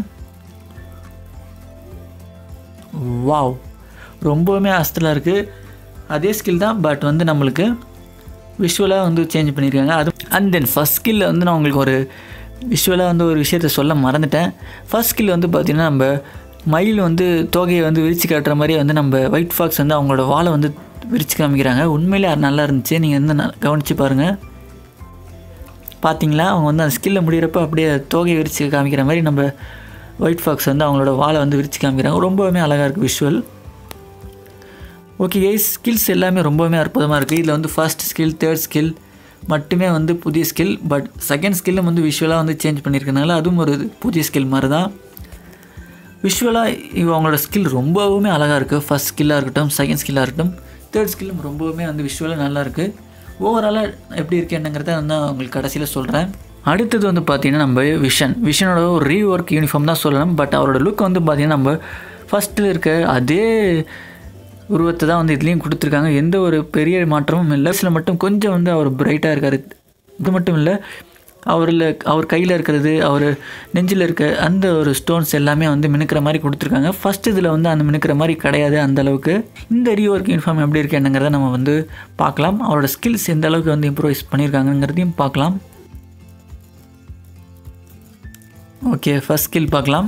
[SPEAKER 1] வாவ் ரொம்பவுமே அஸ்தலாக இருக்குது அதே ஸ்கில் தான் பட் வந்து நம்மளுக்கு விஷுவலாக வந்து சேஞ்ச் பண்ணியிருக்காங்க அது அண்ட் தென் ஃபஸ்ட் ஸ்கில்ல வந்து நான் உங்களுக்கு ஒரு விஷுவலாக வந்து ஒரு விஷயத்த சொல்ல மறந்துட்டேன் ஃபஸ்ட் ஸ்கில் வந்து பார்த்திங்கன்னா நம்ம மயில் வந்து தோகையை வந்து விரித்து காட்டுற மாதிரி வந்து நம்ம ஒயிட் ஃபாக்ஸ் வந்து அவங்களோட வாழை வந்து விரித்து காமிக்கிறாங்க உண்மையிலே அது நல்லா இருந்துச்சு நீங்கள் வந்து ந- கவனிச்சு பாருங்கள் பார்த்தீங்களா அவங்க வந்து அந்த ஸ்கில்ல முடிகிறப்ப அப்படியே தோகையை விரித்து காமிக்கிற மாதிரி நம்ம ஒயிட் ஃபாக்ஸ் வந்து அவங்களோட வாழை வந்து விரித்து காமிக்கிறாங்க ரொம்பவுமே அழகாக இருக்குது விஷுவல் ஓகே கைஸ் ஸ்கில்ஸ் எல்லாமே ரொம்பவுமே அற்புதமாக இருக்குது இதில் வந்து ஃபர்ஸ்ட் ஸ்கில் தேர்ட் ஸ்கில் மட்டுமே வந்து புதிய ஸ்கில் பட் செகண்ட் ஸ்கில்லும் வந்து விஷுவலாக வந்து சேஞ்ச் பண்ணியிருக்கனால அதுவும் ஒரு புதிய ஸ்கில் மாதிரி தான் விஷுவலாக இவங்களோட ஸ்கில் ரொம்பவுமே அழகாக இருக்குது ஃபஸ்ட் ஸ்கில்லாக இருக்கட்டும் செகண்ட் ஸ்கில்லாக இருக்கட்டும் தேர்ட் ஸ்கில்லும் ரொம்பவுமே வந்து விஷுவலாக நல்லா இருக்குது ஓவராலாக எப்படி இருக்கு என்னங்கிறத வந்து உங்களுக்கு கடைசியில் சொல்கிறேன் அடுத்தது வந்து பார்த்தீங்கன்னா நம்ம விஷன் விஷனோட ஒரு ரீஒர்க் யூனிஃபார்ம் தான் சொல்லணும் பட் அவரோட லுக் வந்து பார்த்தீங்கன்னா நம்ம ஃபஸ்ட்டில் இருக்க அதே உருவத்தை தான் வந்து இதுலேயும் கொடுத்துருக்காங்க எந்த ஒரு பெரிய மாற்றமும் இல்லை சில மட்டும் கொஞ்சம் வந்து அவர் பிரைட்டாக இருக்கார் இது மட்டும் இல்லை அவரில் அவர் கையில் இருக்கிறது அவர் நெஞ்சில் இருக்க அந்த ஒரு ஸ்டோன்ஸ் எல்லாமே வந்து மினுக்கிற மாதிரி கொடுத்துருக்காங்க ஃபஸ்ட் இதில் வந்து அந்த மினுக்கிற மாதிரி கிடையாது அந்த அளவுக்கு இந்த ரீஒர்க் யூனிஃபார்ம் எப்படி இருக்கு என்னங்கிறத நம்ம வந்து பார்க்கலாம் அவரோட ஸ்கில்ஸ் எந்த அளவுக்கு வந்து இம்ப்ரூவைஸ் பண்ணியிருக்காங்கங்கிறதையும் பார்க்கலாம் ஓகே ஃபஸ்ட் ஸ்கில் பார்க்கலாம்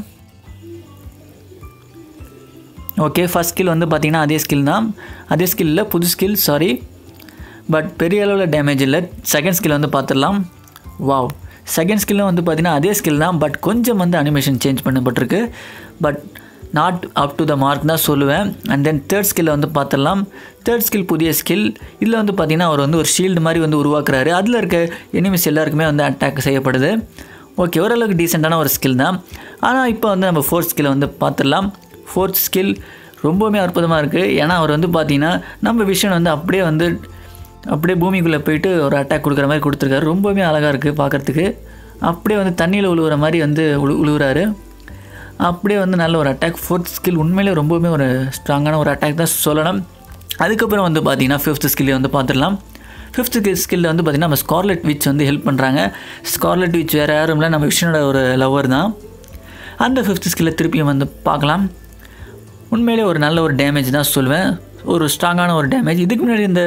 [SPEAKER 1] ஓகே ஃபஸ்ட் ஸ்கில் வந்து பார்த்திங்கன்னா அதே ஸ்கில் தான் அதே ஸ்கில்லில் புது ஸ்கில் சாரி பட் பெரிய அளவில் டேமேஜ் இல்லை செகண்ட் ஸ்கில் வந்து பார்த்துடலாம் வாவ் செகண்ட் ஸ்கில்லும் வந்து பார்த்திங்கன்னா அதே ஸ்கில் தான் பட் கொஞ்சம் வந்து அனிமேஷன் சேஞ்ச் பண்ணப்பட்டிருக்கு but not up to the mark தான் சொல்லுவேன் அண்ட் தென் தேர்ட் ஸ்கில்லை வந்து பார்த்துடலாம் தேர்ட் ஸ்கில் புதிய ஸ்கில் இதில் வந்து பார்த்திங்கன்னா அவர் வந்து ஒரு ஷீல்டு மாதிரி வந்து உருவாக்குறாரு அதில் இருக்க எனிமிஸ் எல்லாருக்குமே வந்து அட்டாக் செய்யப்படுது ஓகே ஓரளவுக்கு டீசெண்டான ஒரு ஸ்கில் தான் ஆனால் இப்போ வந்து நம்ம ஃபோர்த் ஸ்கில்லை வந்து பார்த்துடலாம் ஃபோர்த் ஸ்கில் ரொம்பவுமே அற்புதமாக இருக்குது ஏன்னா அவர் வந்து பார்த்திங்கன்னா நம்ம விஷன் வந்து அப்படியே வந்து அப்படியே பூமிக்குள்ளே போயிட்டு ஒரு அட்டாக் கொடுக்குற மாதிரி கொடுத்துருக்காரு ரொம்பவுமே அழகாக இருக்குது பார்க்குறதுக்கு அப்படியே வந்து தண்ணியில் உழுவுற மாதிரி வந்து உழு உழுவுறாரு அப்படியே வந்து நல்ல ஒரு அட்டாக் ஃபோர்த் ஸ்கில் உண்மையிலே ரொம்பவுமே ஒரு ஸ்ட்ராங்கான ஒரு அட்டாக் தான் சொல்லணும் அதுக்கப்புறம் வந்து பார்த்திங்கன்னா ஃபிஃப்த் ஸ்கில்லை வந்து பார்த்துடலாம் ஃபிஃப்த் ஸ்கில்லில் வந்து பார்த்திங்கன்னா நம்ம ஸ்கார்லெட் விச் வந்து ஹெல்ப் பண்ணுறாங்க ஸ்கார்லெட் விச் வேறு யாரும் இல்லை நம்ம விஷனோட ஒரு லவர் தான் அந்த ஃபிஃப்த் ஸ்கில்லை திருப்பியும் வந்து பார்க்கலாம் உண்மையிலே ஒரு நல்ல ஒரு டேமேஜ் தான் சொல்லுவேன் ஒரு ஸ்ட்ராங்கான ஒரு டேமேஜ் இதுக்கு முன்னாடி இந்த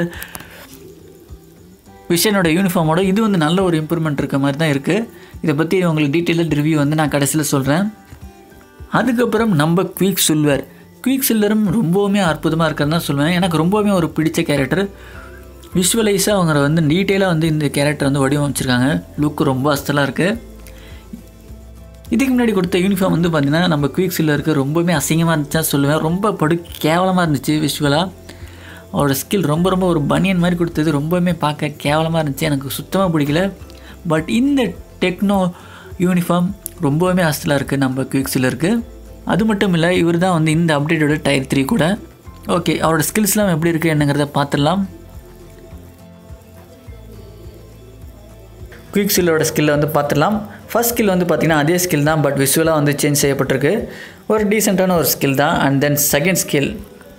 [SPEAKER 1] விஷனோட யூனிஃபார்மோட இது வந்து நல்ல ஒரு இம்ப்ரூவ்மெண்ட் இருக்க மாதிரி தான் இருக்குது இதை பற்றி உங்களுக்கு டீட்டெயில்டு ரிவ்யூ வந்து நான் கடைசியில் சொல்கிறேன் அதுக்கப்புறம் நம்ம குயிக் சில்வர் குயிக் சில்வரும் ரொம்பவுமே அற்புதமாக இருக்கிறது தான் சொல்லுவேன் எனக்கு ரொம்பவுமே ஒரு பிடிச்ச கேரக்டர் விஷுவலைஸாக அவங்க வந்து டீட்டெயிலாக வந்து இந்த கேரக்டர் வந்து வடிவமைச்சிருக்காங்க லுக் ரொம்ப அஸ்தலாக இருக்குது இதுக்கு முன்னாடி கொடுத்த யூனிஃபார்ம் வந்து பார்த்திங்கன்னா நம்ம குயிக் சில்லருக்கு ரொம்பவுமே அசிங்கமாக இருந்துச்சா சொல்லுவேன் ரொம்ப படு கேவலமாக இருந்துச்சு விஷுவலாக அவரோட ஸ்கில் ரொம்ப ரொம்ப ஒரு பனியன் மாதிரி கொடுத்தது ரொம்பவுமே பார்க்க கேவலமாக இருந்துச்சு எனக்கு சுத்தமாக பிடிக்கல பட் இந்த டெக்னோ யூனிஃபார்ம் ரொம்பவுமே அஸ்தலாக இருக்குது நம்ம குயிக் சில்லருக்கு அது மட்டும் இல்லை இவர் தான் வந்து இந்த அப்டேட்டோட டயர் த்ரீ கூட ஓகே அவரோட ஸ்கில்ஸ்லாம் எப்படி இருக்குது என்னங்கிறத பார்த்துடலாம் குயிக் ஸ்கில்லோட ஸ்கில்லை வந்து பார்த்துடலாம் ஃபர்ஸ்ட் ஸ்கில் வந்து பார்த்திங்கன்னா அதே ஸ்கில் தான் பட் விஷுவலாக வந்து சேஞ்ச் செய்யப்பட்டிருக்கு ஒரு டீசெண்டான ஒரு ஸ்கில் தான் and then second skill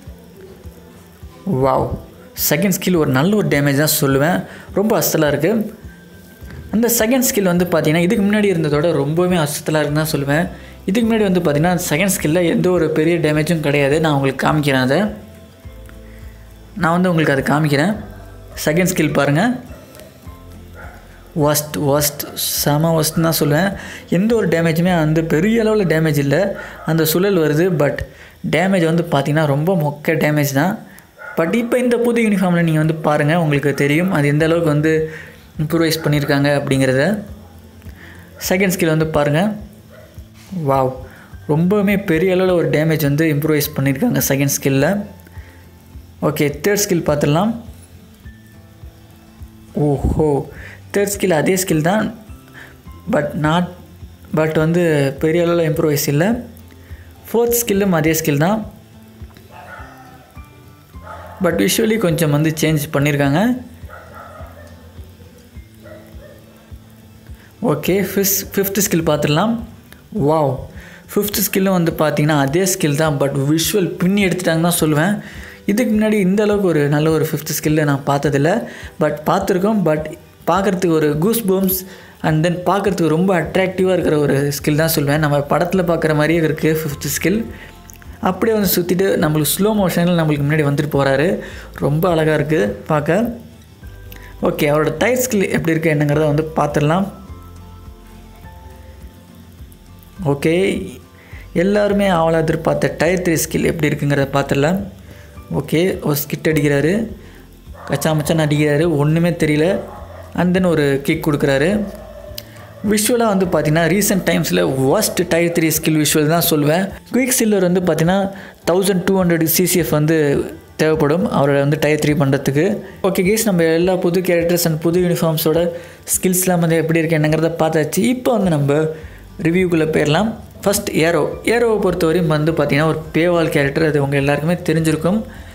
[SPEAKER 1] wow second skill ஒரு நல்ல ஒரு டேமேஜ் தான் சொல்லுவேன் ரொம்ப அஸ்தலாக இருக்குது அந்த செகண்ட் ஸ்கில் வந்து பார்த்திங்கன்னா இதுக்கு முன்னாடி இருந்ததோட ரொம்பவுமே அஸ்தலாக இருக்குன்னு தான் சொல்லுவேன் இதுக்கு முன்னாடி வந்து பார்த்திங்கன்னா செகண்ட் ஸ்கில்லில் எந்த ஒரு பெரிய டேமேஜும் கிடையாது நான் உங்களுக்கு காமிக்கிறேன் அதை நான் வந்து உங்களுக்கு அதை காமிக்கிறேன் செகண்ட் ஸ்கில் பாருங்கள் ஒஸ்ட் ஒஸ்ட் செம ஒஸ்ட்னு தான் சொல்லுவேன் எந்த ஒரு டேமேஜுமே வந்து பெரிய அளவில் டேமேஜ் இல்லை அந்த சுழல் வருது பட் டேமேஜ் வந்து பார்த்திங்கன்னா ரொம்ப மொக்க டேமேஜ் தான் பட் இப்போ இந்த புது யூனிஃபார்மில் நீங்கள் வந்து பாருங்கள் உங்களுக்கு தெரியும் அது எந்த அளவுக்கு வந்து இம்ப்ரூவைஸ் பண்ணியிருக்காங்க அப்படிங்கிறத செகண்ட் ஸ்கில் வந்து பாருங்கள் வாவ் ரொம்பவுமே பெரிய அளவில் ஒரு டேமேஜ் வந்து இம்ப்ரூவைஸ் பண்ணியிருக்காங்க செகண்ட் ஸ்கில்லில் ஓகே தேர்ட் ஸ்கில் பார்த்துடலாம் ஓஹோ தேர்ட் ஸ்கில் அதே ஸ்கில் தான் பட் நாட் பட் வந்து பெரிய அளவில் இம்ப்ரூவைஸ் இல்லை ஃபோர்த் ஸ்கில்லும் அதே ஸ்கில் தான் பட் விஷுவலி கொஞ்சம் வந்து சேஞ்ச் பண்ணியிருக்காங்க ஓகே ஃபிஸ் ஃபிஃப்த் ஸ்கில் பார்த்துடலாம் வாவ் ஃபிஃப்த் ஸ்கில்லும் வந்து பார்த்தீங்கன்னா அதே ஸ்கில் தான் பட் விஷுவல் பின்னி எடுத்துட்டாங்க தான் சொல்லுவேன் இதுக்கு முன்னாடி இந்த அளவுக்கு ஒரு நல்ல ஒரு ஃபிஃப்த் ஸ்கில்லை நான் பார்த்ததில்ல பட் பார்த்துருக்கோம் பட் பார்க்குறதுக்கு ஒரு கூஸ் பூம்ஸ் அண்ட் தென் பார்க்குறதுக்கு ரொம்ப அட்ராக்டிவாக இருக்கிற ஒரு ஸ்கில் தான் சொல்லுவேன் நம்ம படத்தில் பார்க்குற மாதிரியே இருக்குது ஃபிஃப்த் ஸ்கில் அப்படியே வந்து சுற்றிட்டு நம்மளுக்கு ஸ்லோ மோஷனில் நம்மளுக்கு முன்னாடி வந்துட்டு போகிறாரு ரொம்ப அழகாக இருக்குது பார்க்க ஓகே அவரோட டயர் ஸ்கில் எப்படி இருக்குது என்னங்கிறத வந்து பார்த்துடலாம் ஓகே எல்லாருமே அவளை எதிர்பார்த்த டயர் த்ரீ ஸ்கில் எப்படி இருக்குங்கிறத பார்த்துடலாம் ஓகே ஒரு ஸ்கிட் அடிக்கிறாரு கச்சா மச்சான் அடிக்கிறாரு ஒன்றுமே தெரியல அண்ட் தென் ஒரு கிக் கொடுக்குறாரு விஷுவலாக வந்து பார்த்தீங்கன்னா ரீசெண்ட் டைம்ஸில் ஒஸ்ட் டயர் த்ரீ ஸ்கில் விஷுவல் தான் சொல்லுவேன் குயிக் சில்லர் வந்து பார்த்தீங்கன்னா தௌசண்ட் டூ ஹண்ட்ரட் சிசிஎஃப் வந்து தேவைப்படும் அவரோட வந்து டயர் த்ரீ பண்ணுறதுக்கு ஓகே கேஸ் நம்ம எல்லா புது கேரக்டர்ஸ் அண்ட் புது யூனிஃபார்ம்ஸோட ஸ்கில்ஸ்லாம் வந்து எப்படி இருக்கு என்னங்கிறத பார்த்தாச்சு இப்போ வந்து நம்ம ரிவ்யூக்குள்ளே போயிடலாம் ஃபஸ்ட் ஏரோ ஏரோவை பொறுத்தவரையும் வந்து பார்த்திங்கன்னா ஒரு பேவால் கேரக்டர் அது உங்கள் எல்லாருக்குமே தெரிஞ்சிருக்கும்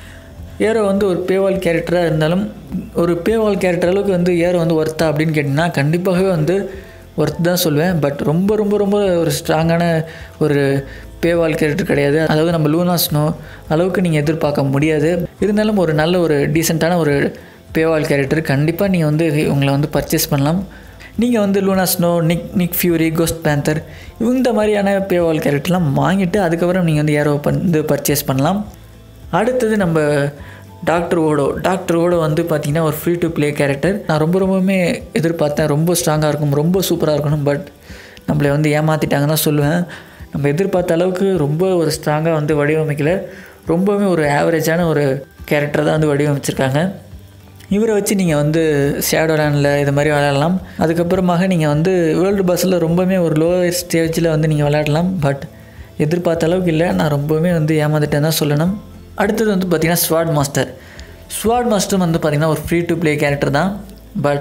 [SPEAKER 1] ஏரோ வந்து ஒரு பேவால் கேரக்டராக இருந்தாலும் ஒரு பேவால் கேரக்டர் அளவுக்கு வந்து ஏரோ வந்து ஒர்த்தா அப்படின்னு கேட்டிங்கன்னா கண்டிப்பாகவே வந்து ஒர்த் தான் சொல்லுவேன் பட் ரொம்ப ரொம்ப ரொம்ப ஒரு ஸ்ட்ராங்கான ஒரு பேவால் கேரக்டர் கிடையாது அதாவது நம்ம லூனா ஸ்னோ அளவுக்கு நீங்கள் எதிர்பார்க்க முடியாது இருந்தாலும் ஒரு நல்ல ஒரு டீசெண்டான ஒரு பேவால் கேரக்டர் கண்டிப்பாக நீங்கள் வந்து உங்களை வந்து பர்ச்சேஸ் பண்ணலாம் நீங்கள் வந்து Luna Snow Nick Nick Fury Ghost Panther இந்த மாதிரியான பேவால் கேரக்டர்லாம் வாங்கிட்டு அதுக்கப்புறம் நீங்கள் வந்து ஏரோ வந்து பர்ச்சேஸ் பண்ணலாம் அடுத்தது நம்ம டாக்டர் ஓடோ டாக்டர் ஓடோ வந்து பார்த்திங்கன்னா ஒரு ஃப்ரீ டு ப்ளே கேரக்டர் நான் ரொம்ப ரொம்பவுமே எதிர்பார்த்தேன் ரொம்ப ஸ்ட்ராங்காக இருக்கும் ரொம்ப சூப்பராக இருக்கணும் பட் நம்மளை வந்து ஏமாற்றிட்டாங்க தான் சொல்லுவேன் நம்ம எதிர்பார்த்த அளவுக்கு ரொம்ப ஒரு ஸ்ட்ராங்காக வந்து வடிவமைக்கல ரொம்பவுமே ஒரு ஆவரேஜான ஒரு கேரக்டர் தான் வந்து வடிவமைச்சிருக்காங்க இவரை வச்சு நீங்கள் வந்து ஷேடோ லேண்டில் இது மாதிரி விளையாடலாம் அதுக்கப்புறமாக நீங்கள் வந்து வேர்ல்டு பஸ்ஸில் ரொம்பவுமே ஒரு லோயர் ஸ்டேஜில் வந்து நீங்கள் விளையாடலாம் பட் எதிர்பார்த்த அளவுக்கு இல்லை நான் ரொம்பவுமே வந்து ஏமாந்துட்டேன் தான் சொல்லணும் அடுத்தது வந்து பார்த்திங்கன்னா ஸ்வாட் மாஸ்டர் ஸ்வாட் மாஸ்டர் வந்து பார்த்திங்கன்னா ஒரு ஃப்ரீ டு ப்ளே கேரக்டர் தான் பட்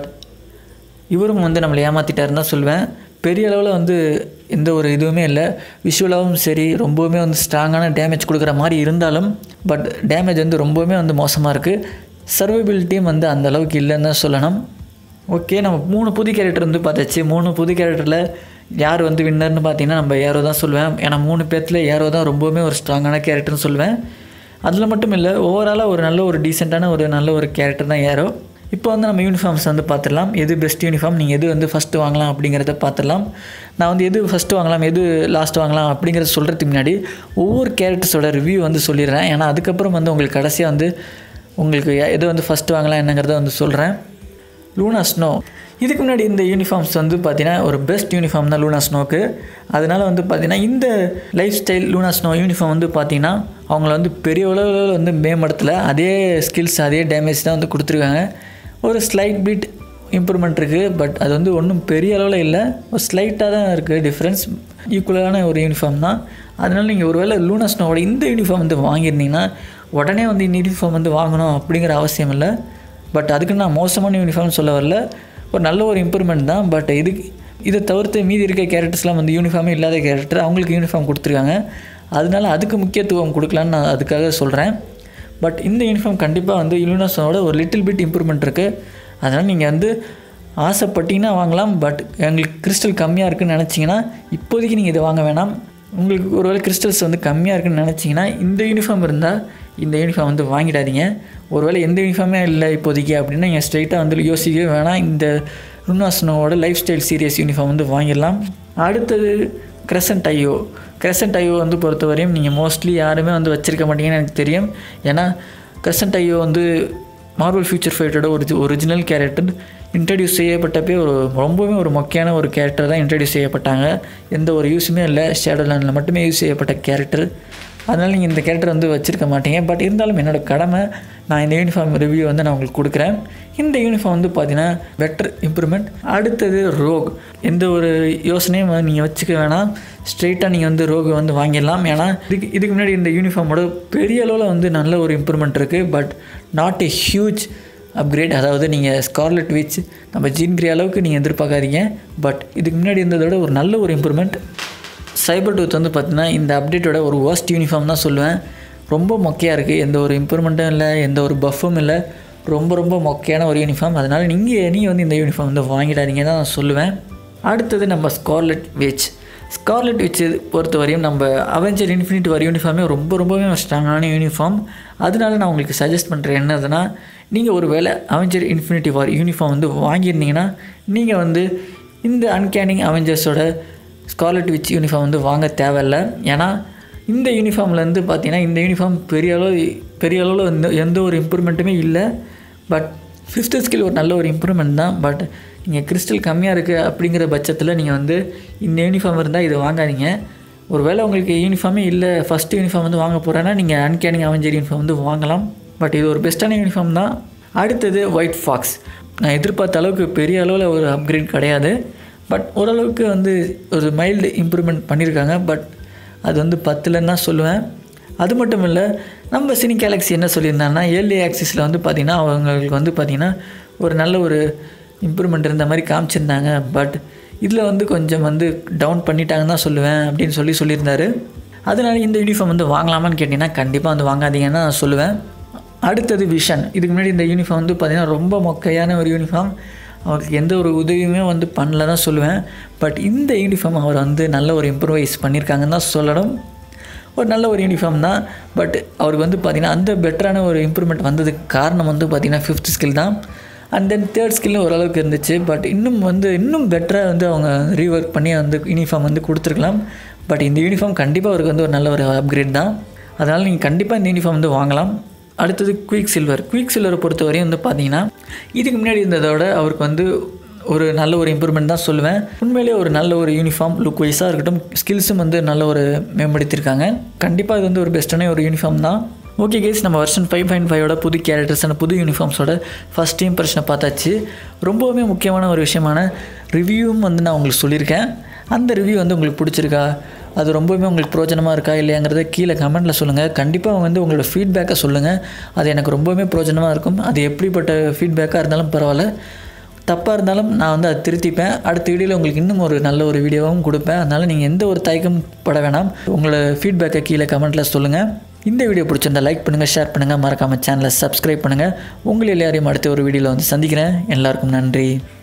[SPEAKER 1] இவரும் வந்து நம்மளை ஏமாற்றிட்டாருன்னு தான் சொல்லுவேன் பெரிய அளவில் வந்து எந்த ஒரு இதுவுமே இல்லை விஷுவலாகவும் சரி ரொம்பவுமே வந்து ஸ்ட்ராங்கான டேமேஜ் கொடுக்குற மாதிரி இருந்தாலும் பட் டேமேஜ் வந்து ரொம்பவுமே வந்து மோசமாக இருக்குது சர்வைபிலிட்டியும் வந்து அந்த அளவுக்கு இல்லைன்னு தான் சொல்லணும் ஓகே நம்ம மூணு புது கேரக்டர் வந்து பார்த்தாச்சு மூணு புது கேரக்டரில் யார் வந்து வின்னர்னு பார்த்தீங்கன்னா நம்ம ஏரோ தான் சொல்லுவேன் ஏன்னா மூணு பேர்த்தில் ஏரோ தான் ரொம்பவுமே ஒரு ஸ்ட்ராங்கான கேரக்டர்னு சொல்லுவேன் அதில் மட்டும் இல்லை ஓவராலாக ஒரு நல்ல ஒரு டீசெண்டான ஒரு நல்ல ஒரு கேரக்டர் தான் ஏரோ இப்போ வந்து நம்ம யூனிஃபார்ம்ஸ் வந்து பார்த்துடலாம் எது பெஸ்ட் யூனிஃபார்ம் நீங்கள் எது வந்து ஃபஸ்ட்டு வாங்கலாம் அப்படிங்கிறத பார்த்துடலாம் நான் வந்து எது ஃபஸ்ட்டு வாங்கலாம் எது லாஸ்ட் வாங்கலாம் அப்படிங்கிறத சொல்கிறதுக்கு முன்னாடி ஒவ்வொரு கேரக்டர்ஸோட ரிவ்யூ வந்து சொல்லிடுறேன் ஏன்னா அதுக்கப்புறம் வந்து உங்களுக்கு கடைசியாக வந்து உங்களுக்கு எது வந்து ஃபஸ்ட்டு வாங்கலாம் என்னங்கிறத வந்து சொல்கிறேன் லூனா ஸ்னோ இதுக்கு முன்னாடி இந்த யூனிஃபார்ம்ஸ் வந்து பார்த்தீங்கன்னா ஒரு பெஸ்ட் யூனிஃபார்ம் தான் லூனா ஸ்னோக்கு அதனால் வந்து பார்த்தீங்கன்னா இந்த lifestyle Luna Snow uniform வந்து பார்த்தீங்கன்னா அவங்கள வந்து பெரிய அளவில் வந்து மேம்படுத்தலை அதே ஸ்கில்ஸ் அதே டேமேஜ் தான் வந்து கொடுத்துருக்காங்க ஒரு ஸ்லைட் பிட் இம்ப்ரூவ்மெண்ட் இருக்குது பட் அது வந்து ஒன்றும் பெரிய அளவில் இல்லை ஒரு ஸ்லைட்டாக தான் இருக்குது டிஃப்ரென்ஸ் ஈக்குவலான ஒரு யூனிஃபார்ம் தான் அதனால் நீங்கள் ஒருவேளை லூனா ஸ்னோவோட இந்த யூனிஃபார்ம் வந்து வாங்கியிருந்தீங்கன்னா உடனே வந்து இந்த யூனிஃபார்ம் வந்து வாங்கணும் அப்படிங்கிற அவசியம் இல்லை பட் அதுக்கு நான் மோசமான யூனிஃபார்ம் சொல்ல வரல ஒரு நல்ல ஒரு இம்ப்ரூவ்மெண்ட் தான் பட் இதுக்கு இதை தவிர்த்து மீதி இருக்க கேரக்டர்ஸ்லாம் வந்து யூனிஃபார்மே இல்லாத கேரக்டர் அவங்களுக்கு யூனிஃபார்ம் கொடுத்துருக்காங்க அதனால அதுக்கு முக்கியத்துவம் கொடுக்கலான்னு நான் அதுக்காக சொல்கிறேன் பட் இந்த யூனிஃபார்ம் கண்டிப்பாக வந்து யூனிவர்ஸோட ஒரு லிட்டில் பிட் இம்ப்ரூவ்மெண்ட் இருக்குது அதனால் நீங்கள் வந்து ஆசைப்பட்டீங்கன்னா வாங்கலாம் பட் எங்களுக்கு கிறிஸ்டல் கம்மியாக இருக்குன்னு நினச்சிங்கன்னா இப்போதைக்கு நீங்கள் இதை வாங்க வேணாம் உங்களுக்கு ஒருவேளை கிறிஸ்டல்ஸ் வந்து கம்மியாக இருக்குன்னு நினச்சிங்கன்னா இந்த யூனிஃபார்ம் இருந்தால் இந்த யூனிஃபார்ம் வந்து வாங்கிடாதீங்க ஒருவேளை எந்த யூனிஃபார்மே இல்லை இப்போதைக்கு அப்படின்னா நீங்கள் ஸ்ட்ரைட்டாக வந்து யோசிக்கவே வேணாம் இந்த ருனாஸ்னோவோட லைஃப் ஸ்டைல் சீரியஸ் யூனிஃபார்ம் வந்து வாங்கிடலாம் அடுத்தது கிரசன்ட் ஐயோ கிரசன்ட் ஐயோ வந்து பொறுத்தவரையும் நீங்கள் மோஸ்ட்லி யாருமே வந்து வச்சுருக்க மாட்டீங்கன்னு எனக்கு தெரியும் ஏன்னா கிரசன்ட் ஐயோ வந்து மார்வல் ஃபியூச்சர் ஃபைட்டோட ஒரு ஒரிஜினல் கேரக்டர் இன்ட்ரடியூஸ் செய்யப்பட்டப்பே ஒரு ரொம்பவே ஒரு மொக்கையான ஒரு கேரக்டர் தான் இன்ட்ரடியூஸ் செய்யப்பட்டாங்க எந்த ஒரு யூஸுமே இல்லை ஷேடோலேண்டில் மட்டுமே யூஸ் செய்யப்பட்ட கேரக்டர் அதனால் நீங்கள் இந்த கேரக்டர் வந்து வச்சுருக்க மாட்டீங்க பட் இருந்தாலும் என்னோடய கடமை நான் இந்த யூனிஃபார்ம் ரிவ்யூ வந்து நான் உங்களுக்கு கொடுக்குறேன் இந்த யூனிஃபார்ம் வந்து பார்த்தீங்கன்னா பெட்டர் இம்ப்ரூவ்மெண்ட் அடுத்தது ரோக் எந்த ஒரு யோசனையும் வந்து நீங்கள் வச்சுக்க வேணாம் ஸ்ட்ரெயிட்டாக நீங்கள் வந்து ரோக் வந்து வாங்கிடலாம் ஏன்னா இதுக்கு இதுக்கு முன்னாடி இந்த யூனிஃபார்மோட பெரிய அளவில் வந்து நல்ல ஒரு இம்ப்ரூவ்மெண்ட் இருக்குது but not a huge upgrade அதாவது நீங்கள் ஸ்கார்லெட் விச் நம்ம ஜீன் கிரே அளவுக்கு நீங்கள் எதிர்பார்க்காதீங்க பட் இதுக்கு முன்னாடி இருந்ததோட ஒரு நல்ல ஒரு இம்ப்ரூவ்மெண்ட் சைபர் டூத் வந்து பார்த்தீங்கன்னா இந்த அப்டேட்டோட ஒரு worst யூனிஃபார்ம் தான் சொல்லுவேன் ரொம்ப மொக்கையாக இருக்குது எந்த ஒரு இம்ப்ரூவ்மெண்ட்டும் இல்லை எந்த ஒரு பஃப்பும் இல்லை ரொம்ப ரொம்ப மொக்கையான ஒரு யூனிஃபார்ம் அதனால் நீங்கள் நீங்கள் வந்து இந்த யூனிஃபார்ம் வந்து வாங்கிடாதீங்க தான் நான் சொல்லுவேன் அடுத்தது நம்ம ஸ்கார்லெட் விச் ஸ்கார்லெட் விச் பொறுத்தவரையும் நம்ம அவெஞ்சர் இன்ஃபினிட் வர யூனிஃபார்மே ரொம்ப ரொம்பவே ஸ்ட்ராங்கான யூனிஃபார்ம் அதனால நான் உங்களுக்கு சஜஸ்ட் பண்ணுறேன் என்னதுன்னா நீங்கள் ஒரு வேளை அவெஞ்சர் இன்ஃபினிட்டி வார் யூனிஃபார்ம் வந்து வாங்கியிருந்தீங்கன்னா நீங்கள் வந்து இந்த அன்கேனிங் அவெஞ்சர்ஸோட ஸ்கார்லெட் விச் யூனிஃபார்ம் வந்து வாங்க தேவையில்ல ஏன்னா இந்த யூனிஃபார்ம்லேருந்து பார்த்தீங்கன்னா இந்த யூனிஃபார்ம் பெரிய அளவு பெரிய அளவில் எந்த எந்த ஒரு இம்ப்ரூவ்மெண்ட்டுமே இல்லை பட் ஃபிஃப்த்து ஸ்கில் ஒரு நல்ல ஒரு இம்ப்ரூவ்மெண்ட் தான் பட் நீங்கள் கிறிஸ்டல் கம்மியாக இருக்குது அப்படிங்கிற பட்சத்தில் நீங்கள் வந்து இந்த யூனிஃபார்ம் இருந்தால் இதை வாங்காதீங்க ஒருவேளை உங்களுக்கு யூனிஃபார்மே இல்லை ஃபஸ்ட்டு யூனிஃபார்ம் வந்து வாங்க போகிறேன்னா நீங்கள் அன்கேனிங் அவெஞ்சர் யூனிஃபார்ம் வந்து வாங்கலாம் பட் இது ஒரு பெஸ்ட்டான யூனிஃபார்ம் தான் அடுத்தது ஒயிட் ஃபாக்ஸ் நான் எதிர்பார்த்த அளவுக்கு பெரிய அளவில் ஒரு அப்கிரேட் கிடையாது பட் ஓரளவுக்கு வந்து ஒரு மைல்டு இம்ப்ரூவ்மெண்ட் பண்ணியிருக்காங்க பட் அது வந்து பத்துலன்னு தான் சொல்லுவேன் அது மட்டும் இல்லை நம்ம சினி கேலக்ஸி என்ன சொல்லியிருந்தாங்கன்னா ஏர்லி ஆக்சிஸில் வந்து பார்த்திங்கன்னா அவங்களுக்கு வந்து பார்த்திங்கன்னா ஒரு நல்ல ஒரு இம்ப்ரூவ்மெண்ட் இருந்த மாதிரி காமிச்சிருந்தாங்க பட் இதில் வந்து கொஞ்சம் வந்து டவுன் பண்ணிட்டாங்கன்னு தான் சொல்லுவேன் அப்படின்னு சொல்லி சொல்லியிருந்தாரு அதனால இந்த யூனிஃபார்ம் வந்து வாங்கலாமான்னு கேட்டிங்கன்னா கண்டிப்பாக வந்து வாங்காதீங்கன்னு நான் சொல்லுவேன் அடுத்தது விஷன் இதுக்கு முன்னாடி இந்த யூனிஃபார்ம் வந்து பார்த்திங்கன்னா ரொம்ப மொக்கையான ஒரு யூனிஃபார்ம் அவருக்கு எந்த ஒரு உதவியுமே வந்து பண்ணல தான் சொல்லுவேன் பட் இந்த யூனிஃபார்ம் அவர் வந்து நல்ல ஒரு இம்ப்ரூவைஸ் பண்ணியிருக்காங்கன்னு தான் சொல்லணும் ஒரு நல்ல ஒரு யூனிஃபார்ம் தான் பட் அவருக்கு வந்து பார்த்திங்கன்னா அந்த பெட்டரான ஒரு இம்ப்ரூவ்மெண்ட் வந்ததுக்கு காரணம் வந்து பார்த்திங்கன்னா ஃபிஃப்த் ஸ்கில் தான் அண்ட் தென் தேர்ட் ஸ்கில்லும் ஓரளவுக்கு இருந்துச்சு பட் இன்னும் வந்து இன்னும் பெட்டராக வந்து அவங்க ரீஒர்க் பண்ணி அந்த யூனிஃபார்ம் வந்து கொடுத்துருக்கலாம் பட் இந்த யூனிஃபார்ம் கண்டிப்பாக அவருக்கு வந்து ஒரு நல்ல ஒரு அப்கிரேட் தான் அதனால் நீங்கள் கண்டிப்பாக இந்த யூனிஃபார்ம் வந்து வாங்கலாம் அடுத்தது குயிக் சில்வர் குயிக் சில்வரை பொறுத்தவரையும் வந்து பார்த்தீங்கன்னா இதுக்கு முன்னாடி இருந்ததோட அவருக்கு வந்து ஒரு நல்ல ஒரு இம்ப்ரூவ்மெண்ட் தான் சொல்லுவேன் உண்மையிலேயே ஒரு நல்ல ஒரு யூனிஃபார்ம் லுக் வைஸாக இருக்கட்டும் ஸ்கில்ஸும் வந்து நல்ல ஒரு மேம்படுத்தியிருக்காங்க கண்டிப்பாக இது வந்து ஒரு பெஸ்ட்டான ஒரு யூனிஃபார்ம் தான் ஓகே கேஸ் நம்ம வருஷன் ஃபைவ் பாயிண்ட் ஃபைவோட புது கேரக்டர்ஸான புது யூனிஃபார்ம்ஸோட ஃபஸ்ட் இம்ப்ரெஷனை பார்த்தாச்சு ரொம்பவுமே முக்கியமான ஒரு விஷயமான ரிவ்யூவும் வந்து நான் உங்களுக்கு சொல்லியிருக்கேன் அந்த ரிவ்யூ வந்து உங்களுக்கு பிடிச்சிருக்கா அது ரொம்பவுமே உங்களுக்கு பிரோஜனமாக இருக்கா இல்லையாங்கிறத கீழே கமெண்ட்டில் சொல்லுங்கள் கண்டிப்பாக வந்து உங்களோட ஃபீட்பேக்கை சொல்லுங்கள் அது எனக்கு ரொம்பவுமே பிரோஜனமாக இருக்கும் அது எப்படிப்பட்ட ஃபீட்பேக்காக இருந்தாலும் பரவாயில்ல தப்பாக இருந்தாலும் நான் வந்து அதை திருத்திப்பேன் அடுத்த வீடியோவில் உங்களுக்கு இன்னும் ஒரு நல்ல ஒரு வீடியோவும் கொடுப்பேன் அதனால் நீங்கள் எந்த ஒரு தயக்கம் பட வேணாம் உங்களோட ஃபீட்பேக்கை கீழே கமெண்ட்டில் சொல்லுங்கள் இந்த வீடியோ பிடிச்சிருந்தா லைக் பண்ணுங்கள் ஷேர் பண்ணுங்கள் மறக்காமல் சேனலை சப்ஸ்கிரைப் பண்ணுங்கள் உங்களை எல்லாரையும் அடுத்த ஒரு வீடியோவில் வந்து சந்திக்கிறேன் எல்லாருக்கும் நன்றி